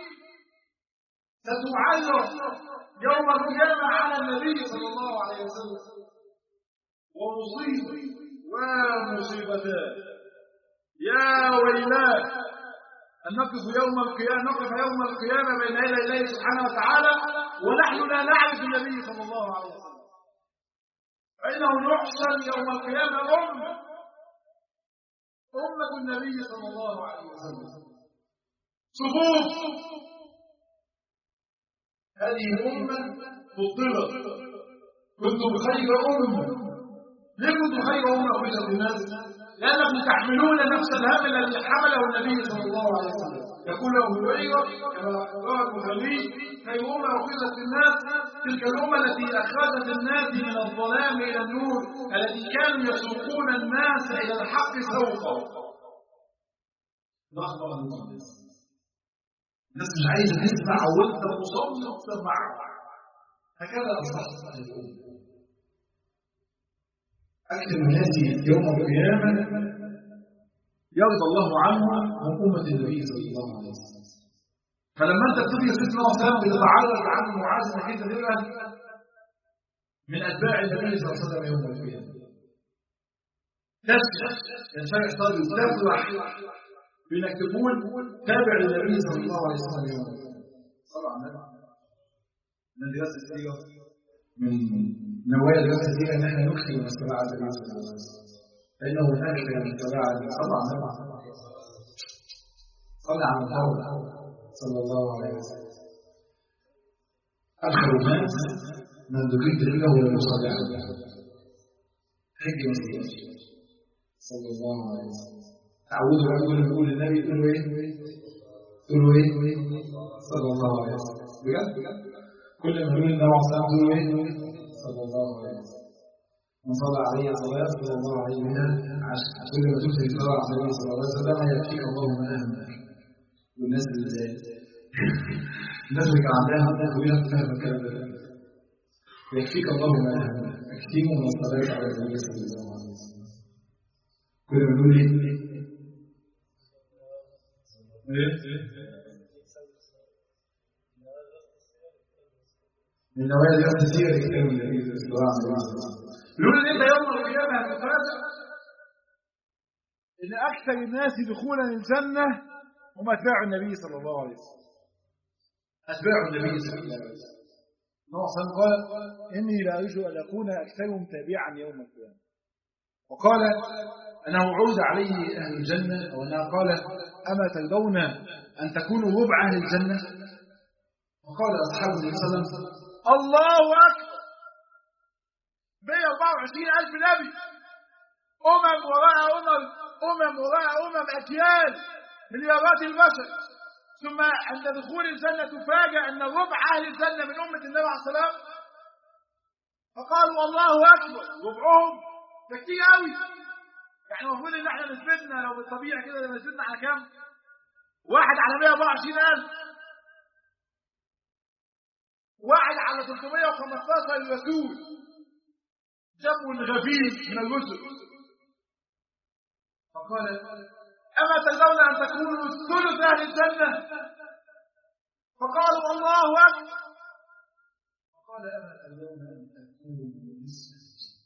ستعلق يوم القيامة على النبي صلى الله عليه وسلم ومصيبة ومصيبتان يا ويلاه أن نقف يوم القيامة نقف يوم القيامة بين يدي الله سبحانه وتعالى ونحن لا نعرف النبي صلى الله عليه وسلم فإنه يحشر يوم القيامة أمة أمة النبي صلى الله عليه وسلم صفوف هذه أمة فضلت كنتم خير أمة ليه كنتم خير أمة أخرجت للناس؟ لأنكم تحملون نفس الهم الذي حمله النبي صلى الله عليه وسلم يقول له هريرة كما روى البخاري خير أمة أخرجت للناس تلك الأمة التي أخرجت الناس من الظلام إلى النور التي كانوا يسوقون الناس إلى الحق سوقا لخبط الناس الناس مش عايزة تسمع وانت مصمم تسمع هكذا أصبحت الأمة أكثر الناس يوم القيامة يرضى الله عنه عن أمة النبي صلى الله عليه وسلم فلما انت بتبقى سيدنا وسلم بتتعرض عن معاذ انك انت تبقى من أتباع النبي صلى الله عليه وسلم يوم القيامة تسرح ينشرح صدري تفرح بأنك تكون تابع للنبي صلى الله عليه وسلم يوم القيامة طبعا من دراسة السيرة من نوايا دراسة السيرة إن احنا نكثر من الصلاة على النبي صلى الله عليه وسلم فإنه من أكثر من الصلاة على طبعا طبعا صلى على الهوى صلى الله عليه وسلم أدخل الناس من ذكرت له ولم يصلي عليه حج مسيح صلى الله عليه وسلم تعودوا بقى كل ما يقول النبي تقولوا ايه؟ تقولوا ايه؟ صلى الله عليه وسلم بجد بجد كل ما يقول النبي عليه الصلاه تقولوا ايه؟ صلى الله عليه وسلم من صلى عليه صلاة صلى الله عليه منها عشر كل ما تكتب صلاة على النبي صلى الله عليه وسلم يكفيك الله ما أهمك والناس اللي زي الناس اللي كان عندها عندها كبيرة فاهم الكلام ده يكفيك الله ما أهمك اكتموا من الصلاة على النبي صلى الله عليه وسلم كل ما نقول ايه؟ من نوايا دراسة السيرة يكتبوا النبي صلى الله عليه وسلم يقول ان انت يوم القيامة هتتفاجأ ان اكثر الناس دخولا الجنة هم اتباع النبي صلى الله عليه وسلم أتباع النبي صلى الله عليه وسلم النبي صلى الله عليه وسلم قال إني لا أرجو أن أكون أكثرهم تابعا يوم القيامة وقال أنه عود عليه أهل الجنة أو أنها قال أما ترضون أن تكونوا ربع أهل الجنة وقال أصحاب النبي صلى الله عليه وسلم الله أكبر 124 ألف نبي أمم وراء أمم أمم وراء أمم أجيال من إرادات البشر ثم عند دخول الجنة تفاجأ أن ربع أهل الجنة من أمة النبي عليه الصلاة والسلام فقالوا الله أكبر ربعهم ده كتير قوي يعني المفروض ان احنا نسبتنا لو بالطبيعي كده يبقى نسبتنا على كام؟ واحد على 124000 واحد على 315 رسول جابوا الغفير من الرسل فقال أما ترضون أن تكونوا ثلث أهل الجنة فقالوا الله أكبر قال أما ترضون أن تكونوا نصف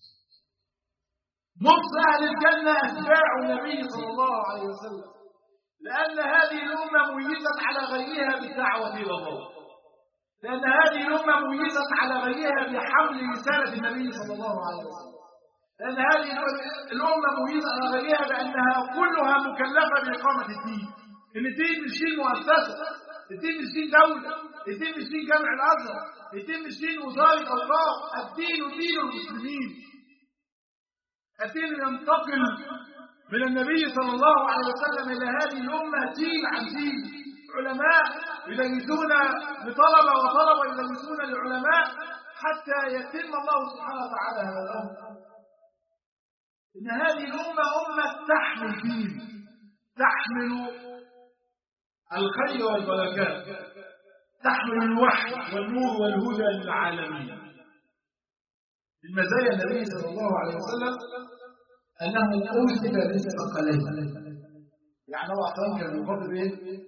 نصف أهل الجنة أتباع النبي صلى الله عليه وسلم لأن هذه الأمة ميزت على غيرها بالدعوة إلى الله لأن هذه الأمة ميزت على غيرها بحمل رسالة النبي صلى الله عليه وسلم لأن هذه الأمة ميزت على غيرها بأنها كلها مكلفة بإقامة الدين إن الدين مش دين مؤسسة الدين مش دين دولة الدين مش دين جامع الأزهر الدين مش دين وزارة أوقاف الدين دين المسلمين الدين ينتقل من النبي صلى الله عليه وسلم إلى هذه الأمة دين عن دين علماء يدرسون لطلبة وطلبة يدرسون لعلماء حتى يتم الله سبحانه وتعالى هذا الأمر إن هذه الأمة أمة تحمل دين تحمل الخير والبركات تحمل الوحي والنور والهدى للعالمين من مزايا النبي صلى الله عليه وسلم أنه أوجد للثقلين يعني هو أصلا كان بيفضل إيه؟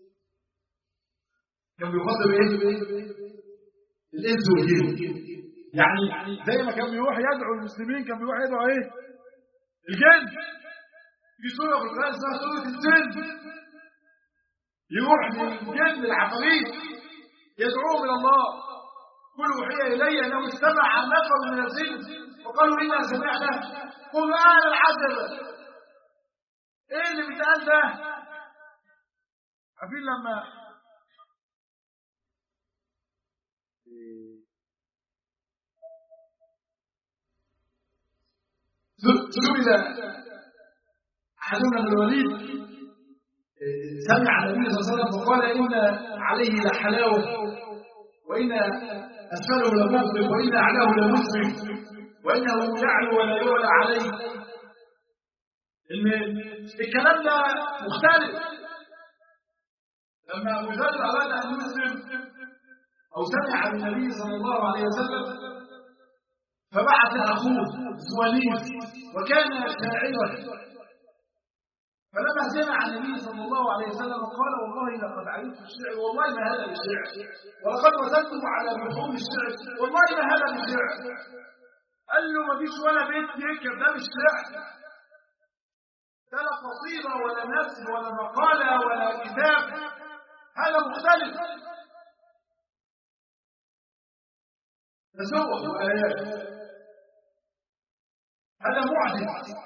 كان بيفضل إيه؟ الإنس والجن يعني زي ما كان بيروح يدعو المسلمين كان بيروح يدعو إيه؟ الجن في سورة في القرآن اسمها سورة الجن يروح للجن العفاريت يدعوهم إلى الله قل وحي إلي أنه استمع نفر من الجن وقالوا إنا سمعنا قرآن العجب إيه اللي بيتقال ده؟ عارفين لما سئل أحدنا من الوليد سمع النبي صلى الله عليه وسلم فقال إن عليه لحلاوة وإن أسفله لمغرب وإن أعلاه لمسلم وإنه يعلو ولا يعلى عليه إن الكلام ده مختلف لما أبو ذر أراد أن يسلم أو سمع بالنبي صلى الله عليه وسلم فبعث أخوه زوانيس وكان شاعرا فلما سمع النبي صلى الله عليه وسلم قال والله لقد علمت الشعر والله ما هذا بالشعر ولقد وزنته على لحوم الشعر والله ما هذا بالشعر قال له ما فيش ولا بيت يركب ده مش شعر ده لا قصيده ولا نثر ولا مقاله ولا كتاب هذا مختلف تسوق الايات هذا معجز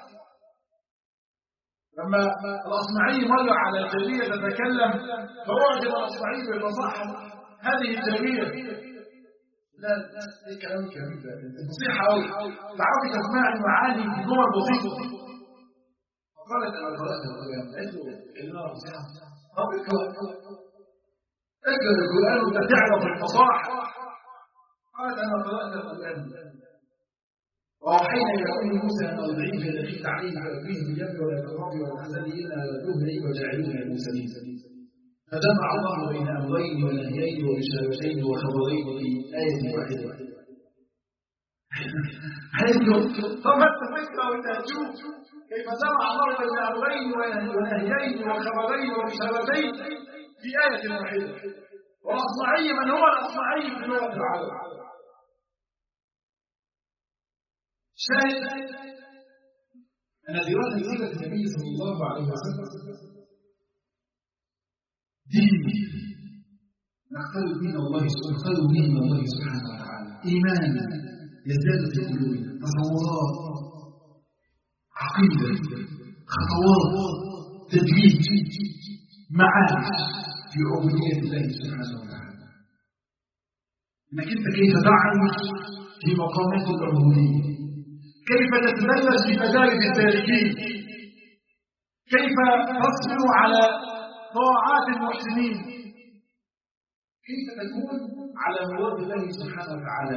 لما الأصمعي مر على الجارية تتكلم فأعجب الأصمعي بالفصاحة هذه الجارية لا لا ده كلام كبير فصيحة أوي تعرفي تسمعي معاني بجمل بسيطة فقالت أنا قرأت القرآن قلت له كلمة فصيحة طب اقرأ اقرأ القرآن وأنت تعرف الفصاحة قالت أنا قرأت القرآن وأوحينا إلى أم موسى أن أرضعيه فدخلت عليه فأبيه باليم ولا تقربي ولا تحزني إنا ردوه وجاعلوه من المرسلين فجمع الله بين أمرين ونهيين وبشارتين وخبرين في آية واحدة حيث طمت فكرة وتهجوب كيف جمع الله بين أمرين ونهيين وخبرين وبشارتين في آية واحدة والأصمعي من هو الأصمعي في لغة العرب شاهد أن دراسة سيرة النبي صلى الله عليه وسلم دين نقترب من الله نقترب به من الله سبحانه وتعالى إيمان يزداد في قلوبنا تصورات عقيدة خطوات تدريج معارف في عبودية الله سبحانه وتعالى انك انت كيف تعرف في مقامات العبوديه كيف تتدرج في مدارج السالكين كيف تصبر على طاعات المحسنين كيف تكون على مراد الله سبحانه وتعالى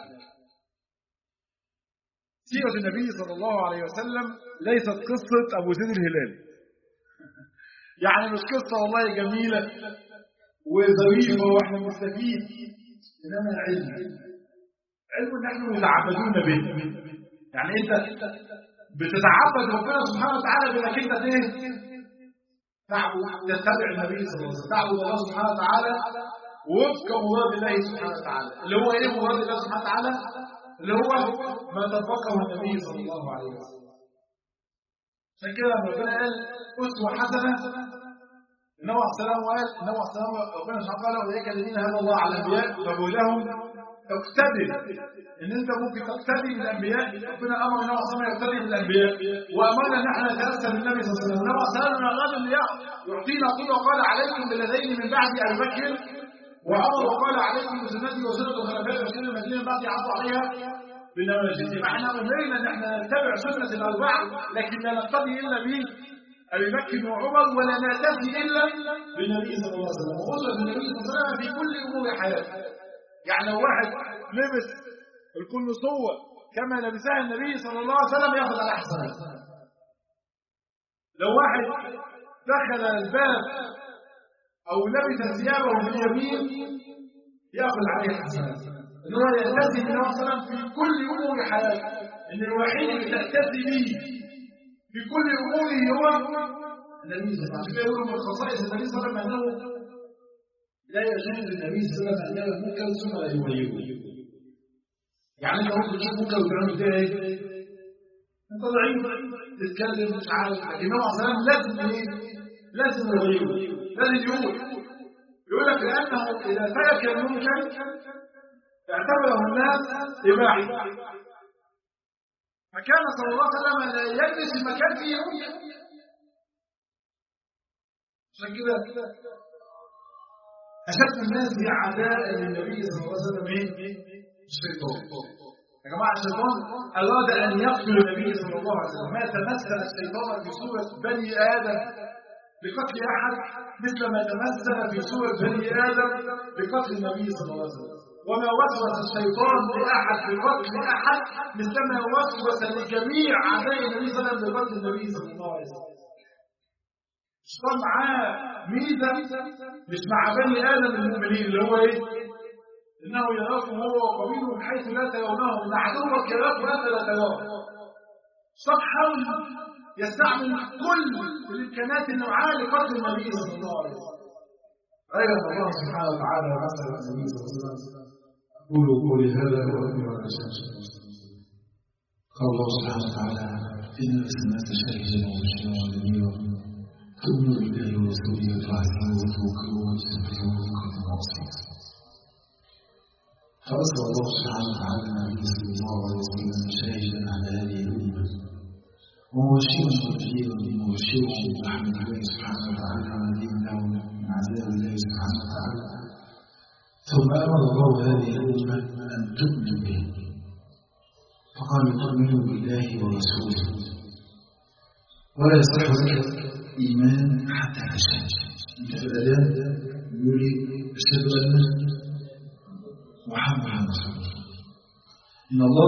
سيرة النبي صلى الله عليه وسلم ليست قصة أبو زيد الهلالي يعني مش قصة والله جميلة وظريفة واحنا مستفيد إنما علم علم نحن متعبدون به يعني انت بتتعبد ربنا سبحانه وتعالى بانك انت ايه تعبد تتبع النبي صلى الله عليه وسلم تعبد الله سبحانه وتعالى وفق مراد الله سبحانه وتعالى اللي هو ايه مراد الله سبحانه وتعالى اللي هو ما تفقه النبي صلى الله عليه وسلم عشان كده لما ربنا قال اسوه حسنه النبي عليه السلام قال النبي عليه السلام ربنا سبحانه قال اولئك الذين هدى الله على الانبياء فبقول لهم اقتدر ان انت ممكن تقتدي بالانبياء ربنا امر النبي صلى الله عليه وسلم يقتدي بالانبياء وامرنا ان احنا نتاسى بالنبي صلى الله عليه وسلم النبي صلى الله عليه وسلم قال اللي يعطينا كل وقال عليكم بالذين من بعد ابي بكر وامر وقال عليكم بسنتي وسنه الخلفاء الراشدين الذين بعد يعضوا عليها بنواجذ احنا امرنا ان احنا نتبع سنه الاربعه لكن لا نقتدي الا به ابي بكر وعمر ولا ناتي الا بالنبي صلى الله عليه وسلم واسوه النبي صلى الله عليه وسلم في كل امور حياته يعني لو واحد لبس القلنسوة كما لبسها النبي صلى الله عليه وسلم ياخذ على حسنات لو واحد دخل الباب او لبس ثيابه باليمين ياخذ عليه حسنات ان هو يلتزم بالنبي صلى الله عليه وسلم في كل امور حياته ان الوحيد اللي تأتي به في كل اموره هو النبي صلى الله عليه وسلم يقول من خصائص النبي صلى الله عليه وسلم انه لا يجوز للنبي صلى الله عليه وسلم أن يرى المنكر ثم لا يغيره يعني انت ممكن تشوف منكر وتعمل فيها ايه؟ انت ضعيف تتكلم مش عارف لكن النبي صلى الله عليه وسلم لازم ايه؟ لازم يغيره لازم يقول يقول لك لانه اذا ترك المنكر اعتبره الناس اباحه فكان صلى الله عليه وسلم لا يجلس في مكان فيه منكر عشان كده أشد الناس عداء للنبي صلى الله عليه وسلم ايه؟ الشيطان. يا جماعة الشيطان أراد أن يقتل النبي صلى الله عليه وسلم ما تمثل الشيطان في صورة بني آدم بقتل أحد مثل ما تمثل في صورة بني آدم بقتل النبي صلى الله عليه وسلم وما وسوس الشيطان لأحد بقتل أحد مثلما وسوس لجميع أعداء النبي صلى الله عليه وسلم بقتل النبي صلى الله عليه وسلم الشيطان معاه ميزة مش مع بني آدم المؤمنين اللي هو إيه؟ إنه يراكم هو وقبيله من حيث لا ترونهم إن عدوك يراك وأنت لا تراه الشيطان حاول يستعمل كل الإمكانات اللي معاه لقتل النبي صلى الله عليه وسلم أيضا الله سبحانه وتعالى مثل النبي صلى الله عليه وسلم قولوا قولي هذا وأمي ولا قال الله سبحانه وتعالى إن أرسلناك شاهدا ومبشرا ونذيرا تؤمنوا بالله ورسوله وتعزروه وتوكلوا وتسبحوه بكرة وأصيلا فأرسل الله سبحانه وتعالى النبي صلى الله عليه وسلم شاهدا على هذه الأمة ومبشرا ونذيرا مبشرا برحمة الله سبحانه وتعالى ونذيرا لهم من عذاب الله سبحانه وتعالى ثم أمر الله هذه الأمة أن تؤمن به فقال تؤمنوا بالله ورسوله ولا يصح لك إيمان حتى تشهد أنت في الأذان يقول لي أشهد أن محمد رسول الله إن الله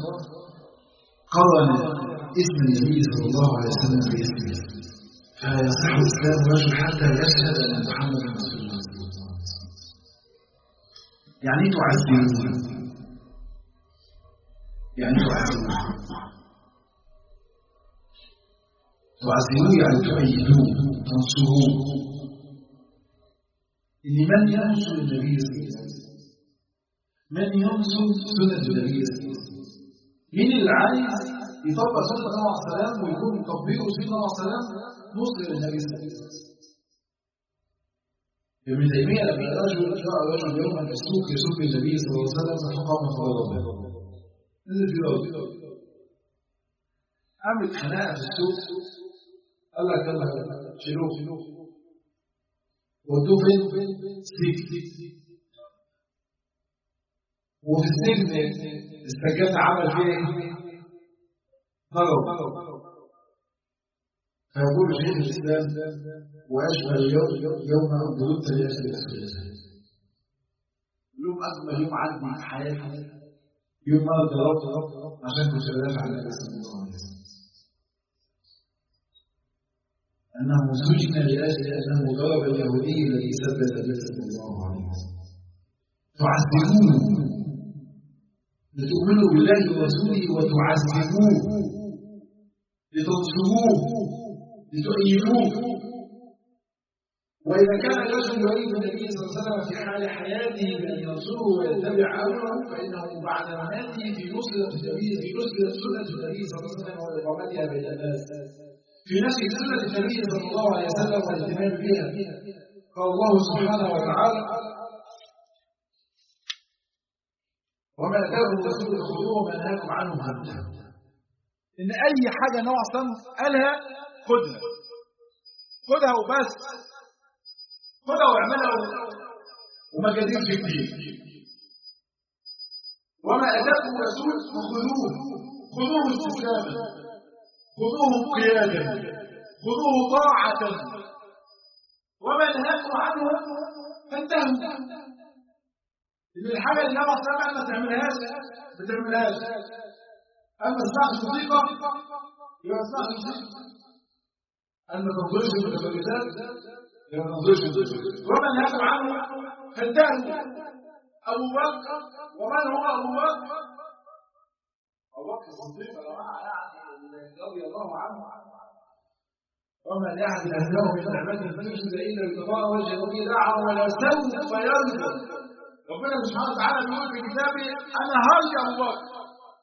قرن اسم النبي صلى الله عليه وسلم باسمه فلا يصح إسلام رجل حتى يشهد أن محمد رسول الله صلى الله عليه وسلم يعني تعزيه يعني تعزيه تعزروه يعني تؤيدوه تنصروه إن من ينصر النبي صلى الله عليه وسلم من ينصر سنة النبي صلى الله عليه وسلم مين اللي عايز يطبق سنة النبي عليه السلام ويكون مطبقه سنة النبي عليه السلام نصر النبي صلى الله عليه وسلم ابن تيمية لما رجل جاء رجل يوما في السوق يسب النبي صلى الله عليه وسلم فقام فغضب نزل في الأرض عملت خناقة في السوق قال لك يلا شيلوه ودوه فين؟ سجن وفي السجن السجان عمل فيه ايه؟ ضرب فيقول شيخ الإسلام وأجمل يوم يوم أنظرت لأجل الأسئلة يوم أجمل يوم عندي في حياتي يوم ما ضربت عشان كنت بدافع عن النبي صلى الله عليه وسلم أنه سجن لأجل أنه ضرب اليهودي الذي سب النبي صلى الله عليه وسلم تعذبوه لتؤمنوا بالله ورسوله وتعذبوه لتنصروه لتؤيدوه وإذا كان الرجل يريد النبي صلى الله عليه وسلم في حال حياته بأن ينصره ويتبع أمره فإنه بعد مماته في نصرة النبي في نصرة سنة النبي صلى الله عليه وسلم وإقامتها بين الناس في نشر سنة النبي صلى الله عليه وسلم والاهتمام بها قال الله سبحانه وتعالى وما أتاكم الرسول خذوه وما نهاكم عنه فانتهوا ان اي حاجه نوع صنف قالها خدها خدها وبس خدها واعملها وما جديد في الدين وما أتاكم الرسول فخذوه خذوه استسلاما خذوه قيادا خذوه طاعة وما نهاكم عنه فانتهوا إن الحاجة اللي نبع سمع ما تعملهاش ما تعملهاش أما سمعت موسيقى يبقى سمعت موسيقى أما تنظرش المتفرجات يبقى تنظرش المتفرجات وما نهاكم عنه فانتهوا أبو بكر ومن هو أبو بكر أبو بكر الصديق رضي الله عنه وما لأحد أهله من نعمة فيجزى إلا بقضاء وجه أبي دعا ولا سوف يرضى ربنا سبحانه وتعالى بيقول في كتابه أنا هرجع أبو بكر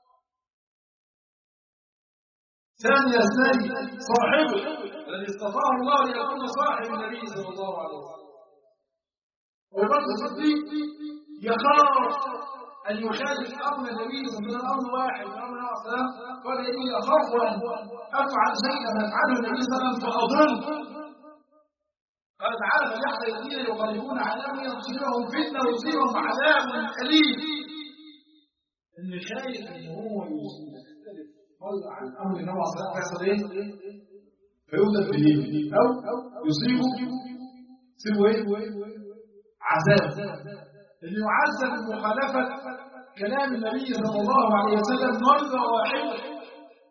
ثاني اثنين صاحبه الذي اصطفاه الله ليكون صاحب النبي صلى الله عليه وسلم أبو بكر الصديق يخاف أن يخالف أمر النبي صلى الله عليه وسلم أمر واحد أمر الله صلى الله عليه وسلم قال إني أخاف أن أفعل شيئا يفعله النبي صلى الله عليه وسلم فأضل قال تعالى فليحذر الذين يقلبون على أمر يصيبهم فتنة ويصيبهم عذاب أليم إن خايف إن هو يختلف مرة عن أمر النبي صلى الله عليه وسلم إيه؟ فيوجد في اليمين أو يصيبه يصيبه إيه؟ عذاب اللي يعذب بمخالفة كلام النبي صلى الله عليه وسلم مرة واحدة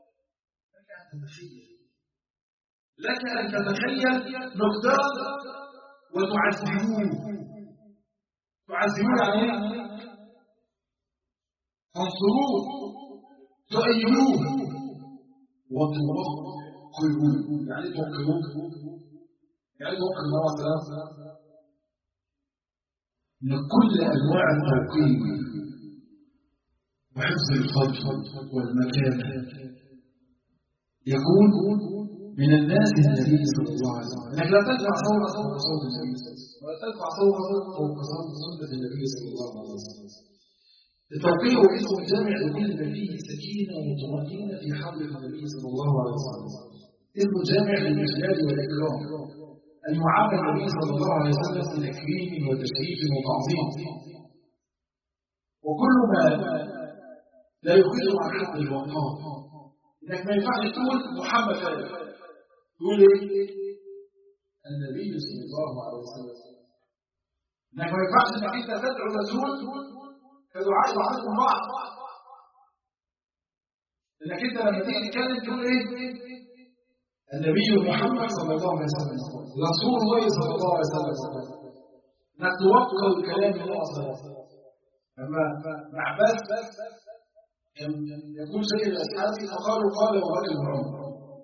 لك أن تتخيل مقدار وتعذبوه تعذبوه يعني ايه؟ تنصروه تؤيدوه وتوقروه يعني توقروه يعني توقر الله سلام من كل أنواع التوقير وحفظ الفضل والمكانة يكون من الناس النبي صلى الله عليه وسلم انك لا تدفع صوت فوق صوت النبي صلى الله عليه وسلم ولا تدفع صوت فوق صوت سنة النبي صلى الله عليه وسلم التوقير اسم جامع لكل ما فيه سكينة وطمأنينة في حضرة النبي صلى الله عليه وسلم اسم جامع للإجلال والإكرام أن يعامل النبي صلى الله عليه وسلم بتكريم وتشريف وتعظيم وكل ما لا يخرج عن حد الوقار انك ما ينفعش تقول محمد كذا تقول ايه النبي صلى الله عليه وسلم انك ما ينفعش انك انت تدعو رسول كدعاء بعضكم بعض انك انت لما تيجي تتكلم تقول ايه النبي محمد صلى الله عليه وسلم رسول الله صلى الله عليه وسلم انك توقع الكلام الله صلى الله عليه وسلم لما معباس يقول شيء الأصحاب فقالوا قال وقال ابن عمر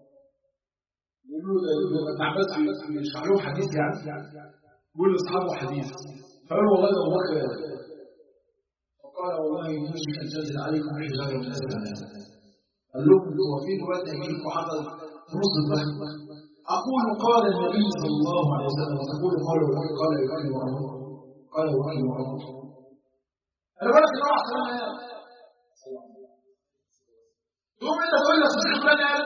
يقولوا ابن عباس بيشرح لهم حديث يعني يقول لاصحابه حديث فقالوا والله ده بكر فقال والله يوشك ان تنزل عليكم حجاره من السماء قال لهم هو في دلوقتي هيجي لكم حجر في نص البحر اقول قال النبي صلى الله عليه وسلم وتقول قال وقال قال يقال وعمر قال وقال وعمر انا بقول لك الله سلام تقوم انت تقول لك صديق فلان قال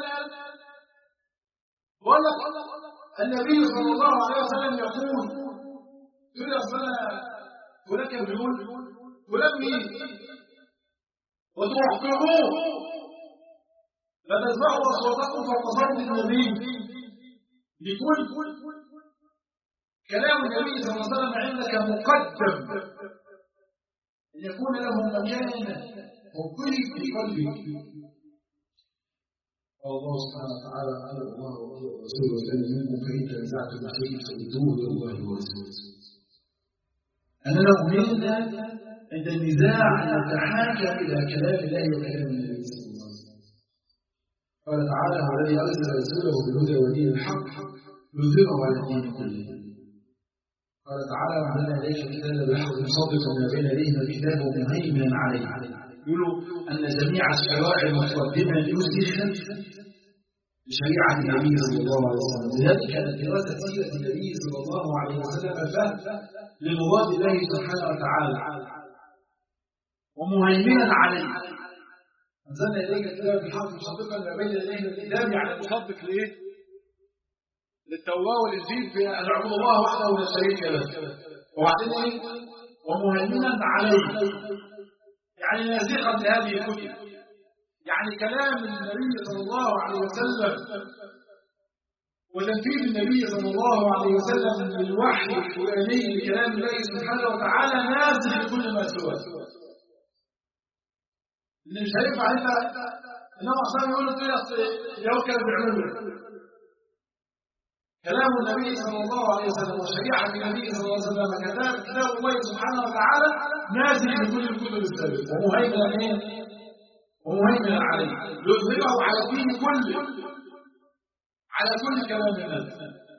بقول لك النبي صلى الله عليه وسلم يقول تقول يا اصل فلان كان بيقول فلان مين وتحقروه لا تسمعوا اصواتكم فوق صوت النبي لكل كلام النبي صلى الله عليه وسلم عندك مقدم أن يكون له مكانة وكل في قلبك الله سبحانه وتعالى قال الله ورسوله وسلم منكم فإن تنزعتم شيء فردوه إلى الله ورسوله أننا أمرنا عند النزاع أن نتحاكم إلى كلام الله وكلام النبي صلى الله عليه وسلم قال تعالى هو الذي أرسل رسوله بالهدى ودين الحق يظهره على الدين كله قال تعالى وأنزلنا إليك الكتاب بالحق مصدقا ما بين يديه من الكتاب ومهيمنا عليه يقولوا أن جميع الشرائع المقدمة نسخت لشريعة النبي صلى الله عليه وسلم لذلك كانت دراسة سيرة النبي صلى الله عليه وسلم فهم لمراد الله سبحانه وتعالى ومهيمنا عليه أنزلنا إليك الكتاب بالحق مصدقا ما بين يديه من الكتاب يعني مصدق لإيه؟ للتوراة والإنجيل بأن اعبدوا الله وحده لا شريك له وبعدين إيه؟ ومهيمنا عليه يعني نازقا لهذه الكتب يعني كلام النبي صلى الله عليه وسلم وتنفيذ النبي صلى الله عليه وسلم بالوحي القرآني لكلام الله سبحانه وتعالى نازل لكل ما سواه اللي مش هينفع انت انما اصلا يقول لك اليهود كانوا بيعملوا كلام النبي صلى الله عليه وسلم وشريعه النبي صلى الله عليه وسلم كتاب كتاب الله سبحانه وتعالى نازل لكل الكتب السابقه ومهيمنا ايه؟ ومهيمنا عليه يظهره على الدين كله على كل كلام الناس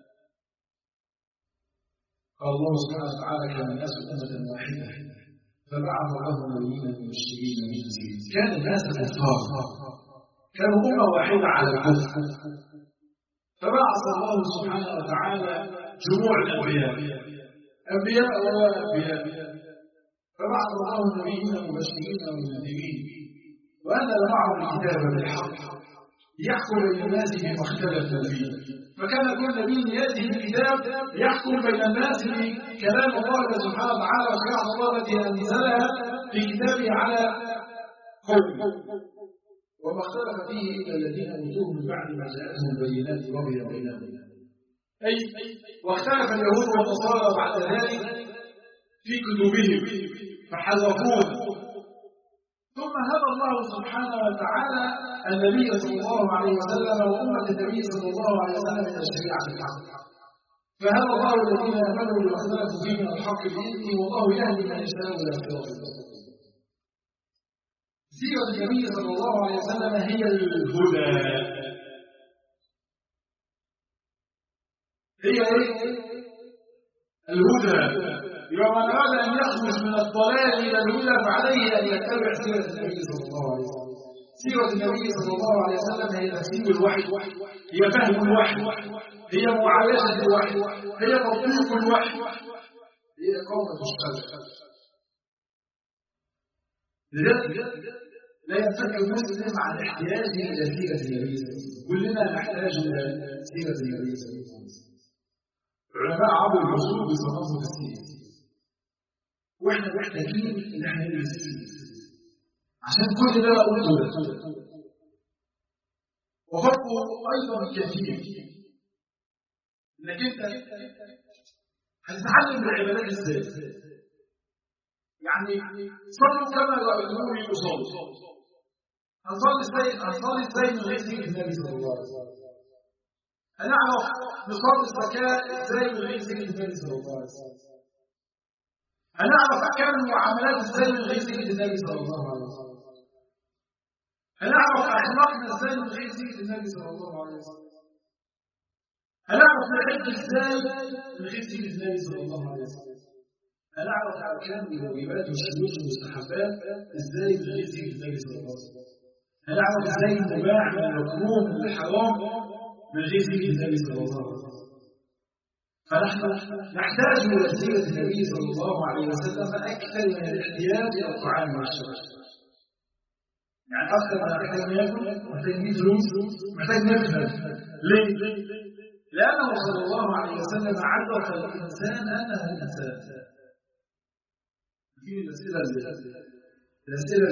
قال الله سبحانه وتعالى كان الناس أمة واحدة فبعث الله نبيين المبشرين والمنذرين كان الناس كفار كانوا أمة واحدة على الكفر فبعث الله سبحانه وتعالى جموع الأنبياء أنبياء وأنبياء فبعث الله نبيين مبشرين ومنذرين وأنزل معهم الكتاب بالحق يحكم بين الناس بما اختلفوا فيه فكان كل نبي ياتي بكتاب يحكم بين الناس بكلام الله سبحانه وتعالى وشريعه الله التي انزلها في كتابه على قوم وما اختلف فيه الا الذين اوتوه من بعد ما جاءتهم البينات بغيا بينهم اي واختلف اليهود والنصارى بعد ذلك في كتبهم فحذفوه ثم هدى الله سبحانه وتعالى النبي صلى الله عليه وسلم وأمة النبي صلى الله عليه وسلم إلى الشريعة الحق فهدى الله الذين آمنوا لما اختلفوا فيه من الحق بإذنه والله يهدي من يشاء إلى صراط سيرة النبي صلى الله عليه وسلم هي الهدى هي ايه؟ الهدى يوم من أراد أن يخرج من الضلال إلى الهدى فعليه أن يتبع سيرة النبي صلى الله عليه وسلم سيرة النبي صلى الله عليه وسلم هي تفسير الوحي هي فهم الوحي هي معايشة الوحي هي تطبيق الوحي هي قومة الشرع لذلك لا ينفك المسلم عن احتياجه إلى سيرة النبي صلى الله عليه وسلم كلنا نحتاج إلى سيرة النبي صلى الله عليه وسلم علماء عبر الرسول بيصنفوا السيرة واحنا محتاجين ان احنا ندرس عشان كل ده قلته ده وفرقه ايضا كثير انك انت هتتعلم العبادات ازاي يعني صلوا كما رايتموني اصلي هنصلي ازاي هنصلي ازاي من غير ذكر النبي صلى الله عليه وسلم هنعرف نصلي الزكاه ازاي من غير ذكر النبي صلى الله عليه وسلم هنعرف احكام المعاملات ازاي من غير سيره النبي صلى الله عليه وسلم هنعرف اخلاقنا ازاي من غير سيره النبي صلى الله عليه وسلم هنعرف نحب ازاي من غير سيره النبي صلى الله عليه وسلم هنعرف احكام الواجبات والشروط والمستحبات ازاي من غير سيره النبي صلى الله عليه وسلم هنعرف ازاي المباح من المكروه من الحرام من غير سيره النبي صلى الله عليه وسلم فنحن نحتاج إلى سيرة النبي صلى الله عليه وسلم أكثر من الاحتياج إلى الطعام والشراب. يعني أكثر ما نحتاج ناكل محتاج نجيب فلوس محتاج نفهم ليه؟ لأنه صلى الله عليه وسلم عرف الإنسان أنه إنسان. دي الأسئلة الأسئلة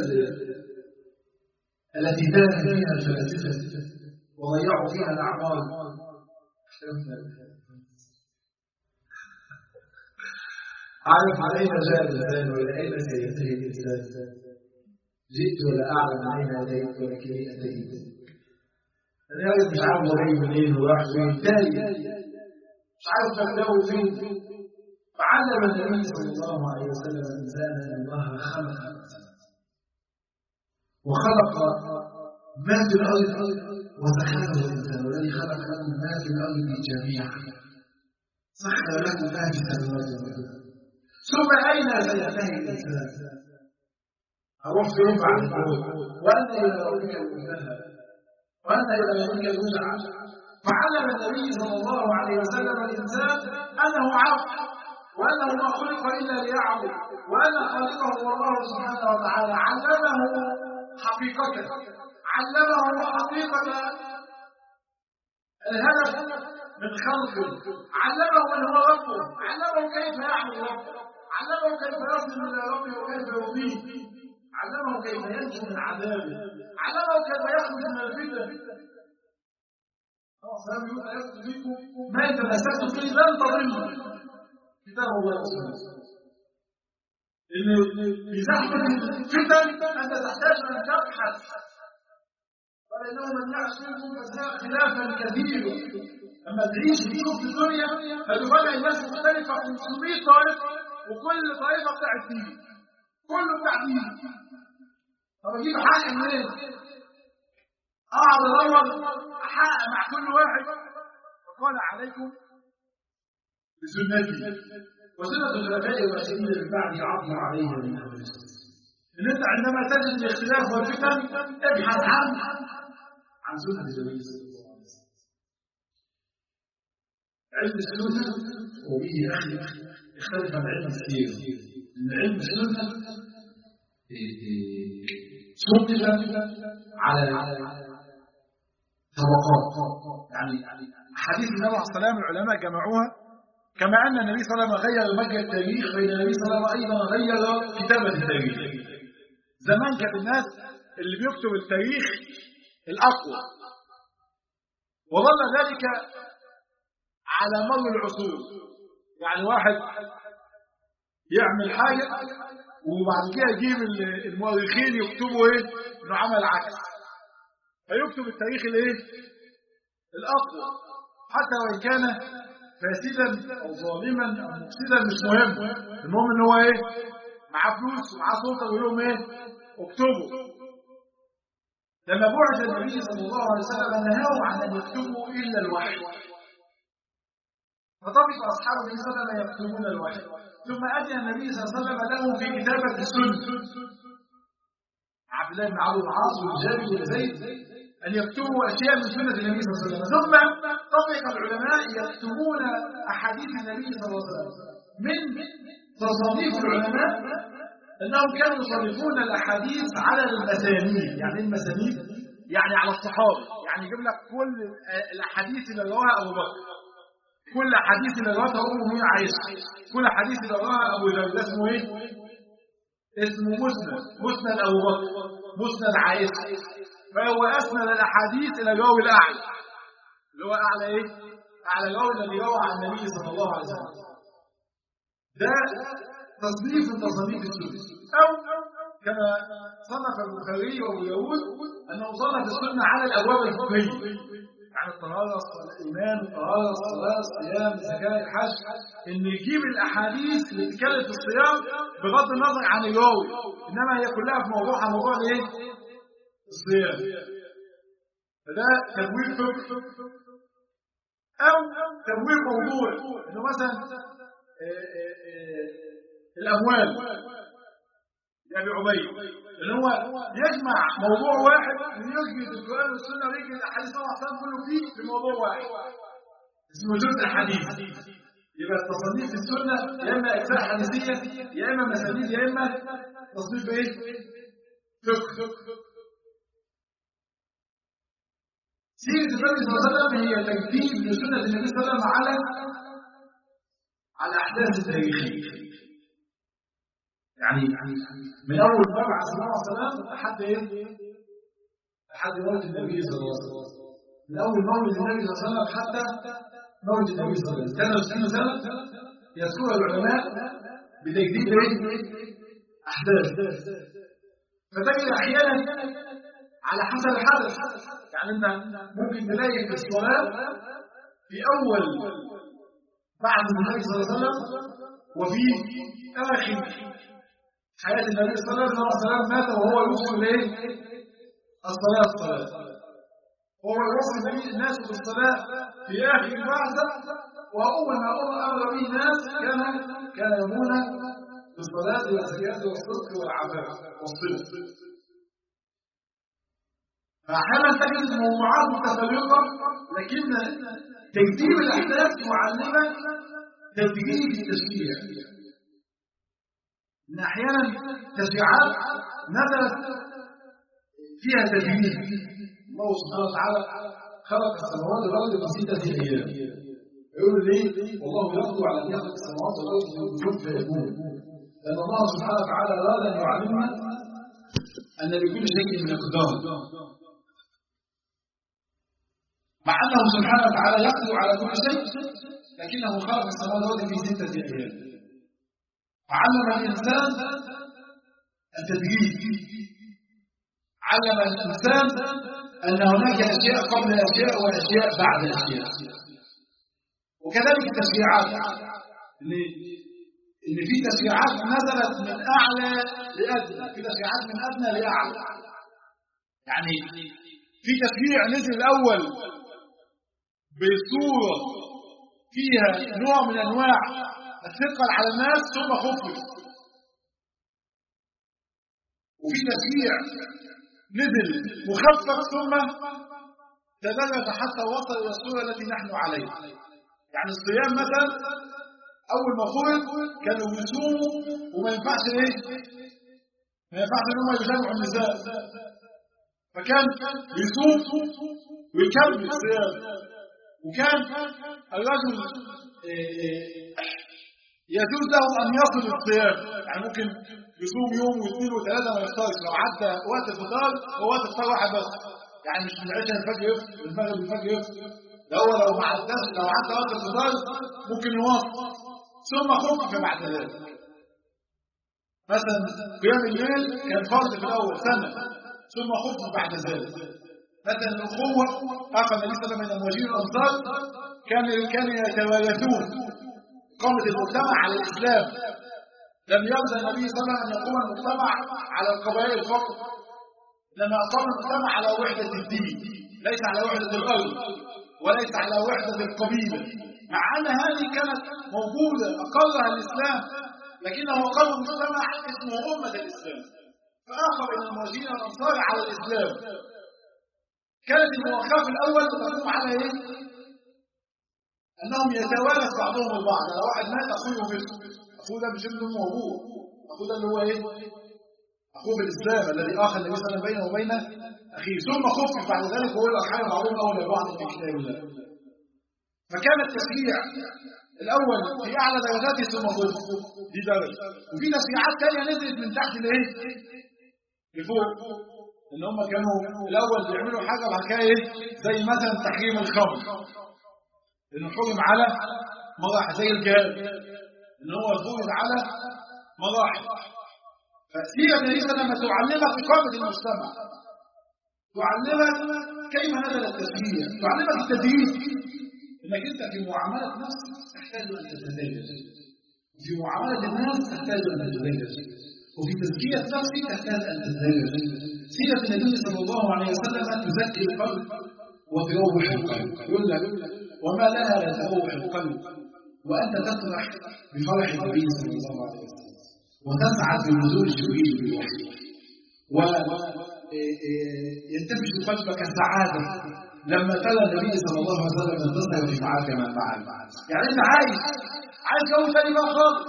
التي تاه فيها الفلاسفة وضيعوا فيها الأعمال عارف على أين جاء الإنسان وإلى أين سينتهي الإنسان جئت ولا أعلم أين أتيت ولكني أتيت أنا عارف مش عارف هو جاي منين وراح فين تايه مش عارف مبدأه فين فعلم النبي صلى الله عليه وسلم الإنسان أن الله خلق الإنسان وخلق ما في الأرض وسخره الإنسان والذي خلق لكم ما في الأرض جميعا سخر لكم ما في السماوات والأرض ثم أين سينتهي الإنسان؟ أروح فين بعد الموت؟ وأن إلى ربك المنتهى وأن إلى ربك الرجعى فعلم النبي صلى الله عليه وسلم الإنسان أنه عبد وأنه ما خلق إلا ليعبد وأن خالقه هو الله سبحانه وتعالى علمه حقيقته علمه حقيقة الهدف من خلقه علمه من هو ربه علمه كيف يعبد ربه علمه كيف يصل الى ربه وكيف يرضيه علمه كيف ينجو من عذابه علمه كيف يخرج من الفتن خلاص يخرج فيكم ما تمسكتم به لن تضلوا كتاب الله وسنه ان في زحمه الفتن انت تحتاج ان تبحث فانه من يعش منكم فسيرى خلافا كثيرا اما تعيش تشوف في الدنيا هتفاجئ الناس مختلفه 500 طائفه وكل طائفه بتاعت دين كله بتاع دين طب اجيب حق منين؟ اقعد ادور احقق مع كل واحد وقال عليكم بسنتي وسنة الخلفاء الراشدين من بعد عظم عليها من أمر إن أنت عندما تجد الاختلاف والفتن ابحث عن عن سنة النبي صلى الله عليه وسلم علم السنة وبه أخي يختلف عن علم السير إن علم السنة صنف على طبقات يعني حديث النبي عليه الصلاه والسلام العلماء جمعوها كما ان النبي صلى الله عليه وسلم غير مجرى التاريخ فان النبي صلى الله عليه وسلم ايضا غير كتابه التاريخ زمان كانت الناس اللي بيكتب التاريخ الاقوى وظل ذلك على مر العصور يعني واحد يعمل حاجه وبعد كده يجيب المؤرخين يكتبوا ايه انه عمل عكس فيكتب التاريخ الايه الاقوى حتى وان كان فاسدا او ظالما او مفسدا مش مهم المهم ان هو ايه معاه فلوس ومعاه سلطه ويقول لهم ايه اكتبوا لما بعث النبي صلى الله عليه وسلم نهوا عن ان يكتبوا الا الوحي فطبق اصحاب النبي صلى الله عليه وسلم يكتبون الوحي ثم اتى النبي صلى الله عليه وسلم له في كتابه السنه عبد الله بن عمرو بن العاص وجابر بن زيد أن يكتبوا أشياء من سنة النبي صلى الله عليه وسلم ثم طبق العلماء يكتبون أحاديث النبي صلى الله عليه وسلم من تصانيف العلماء أنهم كانوا يصنفون الأحاديث على المسانيد يعني المسانيد يعني على الصحابة يعني يجيب لك كل الأحاديث اللي رواها أبو بكر كل حديث اللي رواها أم المؤمنين عائشة كل حديث اللي رواها أبو جهل ده اسمه إيه؟ اسمه مسند مسند أبو بكر مسند عائشة فهو أسند الأحاديث إلى الراوي الأعلى اللي هو أعلى إيه؟ أعلى الراوي الذي روى عن النبي صلى الله عليه وسلم ده تصنيف من تصنيف السنة أو كما صنف البخاري وأبو داود أنه صنف السنة على الأبواب الفقهية يعني الطهارة الإيمان الطهارة الصلاة الصيام الزكاة الحج إن يجيب الأحاديث اللي بتتكلم في الصيام بغض النظر عن الراوي إنما هي كلها في موضوعها موضوع الإيه؟ الصيام فده تبويب فقه أو تبويب موضوع إنه مثلا آآ آآ الأموال لأبي عبيد اللي هو يجمع موضوع واحد يثبت القرآن والسنة ويجي الأحاديث الله عليه كله فيه في موضوع واحد اسمه جزء الحديث يبقى التصنيف في السنة يا إما أجزاء حديثية يا إما مسانيد يا إما تصنيف إيه؟ فقه سيرة النبي صلى الله عليه وسلم هي تجديد لسنة النبي صلى الله عليه وسلم على على الأحداث التاريخية يعني من أول ما بعث الله عليه وسلم لحد إيه؟ لحد موت النبي صلى الله عليه وسلم من أول مولد النبي صلى الله عليه وسلم حتى مولد النبي صلى الله عليه وسلم 23 سنة يذكرها العلماء بتجديد ايه؟ أحداث فتجد أحيانا على حسب الحدث يعني أنت ممكن تلاقي في الصلاة في أول بعد النبي صلى الله عليه وسلم وفي آخر حياة النبي صلى الله عليه وسلم مات وهو يوصل لإيه؟ الصلاة الصلاة هو يوصل به الناس بالصلاة في آخر البعثة وأول ما أمر به الناس كان كان يمون بالصلاة والزكاة والصدق والعفاف والصدق فأحيانا تجد موضوعات متفرقة لكن تجديد الأحداث يعلمك تدريب التشريع إن أحيانا تشريعات نزلت فيها تدريب الله سبحانه وتعالى خلق السماوات والأرض في ستة أيام يقول ليه؟ والله يقدر على أن يخلق السماوات والأرض في يوم فيكون لأن الله سبحانه وتعالى أراد أن يعلمنا أن لكل شيء مقدار مع أنه سبحانه وتعالى يقدر على كل شيء لكنه خلق السماوات في ستة أيام فعلم الإنسان التدريب علم الإنسان أن هناك أشياء قبل أشياء وأشياء بعد أشياء وكذلك التشريعات إن في تشريعات نزلت من أعلى لأدنى في تشريعات من أدنى لأعلى يعني في تشريع نزل الأول بصورة فيها نوع من أنواع الثقل على الناس ثم خفف وفي تشريع نزل مخفف ثم تدرج حتى وصل إلى الصورة التي نحن عليها يعني الصيام مثلا أول ما فرض كانوا بيصوموا وما ينفعش إيه؟ ما ينفعش إن هم يجمعوا النساء فكان يصوم ويكمل الصيام وكان الرجل يجوز له أن يصل الصيام يعني ممكن يصوم يوم واثنين وثلاثة ما يفطرش لو عدى وقت الفطار هو وقت الفطار واحد بس يعني مش من العشاء الفجر يفطر من المغرب الفجر يفطر ده هو لو ما عداش لو عدى وقت الفطار ممكن يواصل ثم خفف بعد ذلك مثلا قيام الليل كان فرض في الأول سنة ثم خفف بعد ذلك مثلا الأخوة أخذ النبي صلى الله عليه وسلم من المهاجرين الأنصار كان كانوا يتوارثون قامة المجتمع على الإسلام لم يرضى النبي صلى الله عليه وسلم أن يقوم المجتمع على القبائل فقط لما أقام المجتمع على وحدة الدين ليس على وحدة الأرض وليس على وحدة القبيلة مع أن هذه كانت موجودة أقرها الإسلام لكنه أقر مجتمع اسمه أمة الإسلام فآخر إلى المهاجرين والأنصار على الإسلام كانت المواقف الأول تقوم على إيه؟ أنهم يتوارث بعضهم البعض لو واحد مات أخوه مثله أخوه ده مش ابن أمه وأبوه أخوه ده اللي هو إيه؟ أخوه في الإسلام الذي آخر النبي صلى الله عليه وسلم بينه وبين أخيه ثم خفف بعد ذلك وهو الأرحام بعضهم أولى بعض في كتاب الله فكان التشريع الأول في أعلى درجاته ثم خفف دي درجة وفي تشريعات ثانية نزلت من تحت لإيه؟ لفوق ان هم كانوا الاول بيعملوا حاجه وبعد كده ايه زي مثلا تحريم الخمر انه حرم على مراحل زي الجهاد ان هو فرض على مراحل فسيره النبي صلى الله عليه وسلم تعلمك اقامه المجتمع تعلمك كيف نزل التشريع تعلمك التدريب انك انت في معامله نفسك تحتاج ان تتدرج وفي معامله الناس تحتاج ان تتدرج وفي تزكيه نفسك تحتاج ان تتدرج سيرة النبي صلى الله عليه وسلم تزكي القلب وتروح القلب يقول لك وما لها لا تروح القلب وأنت تفرح بفرح النبي صلى الله عليه وسلم وتسعد بنزول جبريل بالوحي وينتفش قلبك سعادة لما ترى النبي صلى الله عليه وسلم انتصر في معاك من معك يعني انت عايز عايز جو ثاني بقى خالص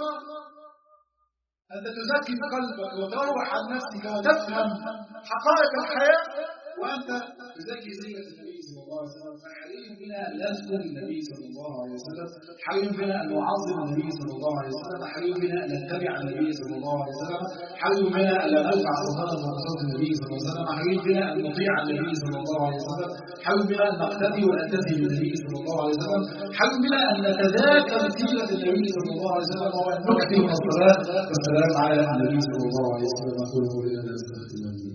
أنت تزكي قلبك وتروح عن نفسك وتفهم حقائق الحياة وانت تزكي سيره النبي صلى الله عليه وسلم فحري بنا ان نذكر النبي صلى الله عليه وسلم حري بنا ان نعظم النبي صلى الله عليه وسلم حري بنا ان نتبع النبي صلى الله عليه وسلم حري بنا ان لا نرفع صوتنا بمقصود النبي صلى الله عليه وسلم حري بنا ان نطيع النبي صلى الله عليه وسلم حري بنا ان نقتدي وننتهي بالنبي صلى الله عليه وسلم حري بنا ان نتذاكر سيره النبي صلى الله عليه وسلم وان نكثر من الصلاه والسلام على النبي صلى الله عليه وسلم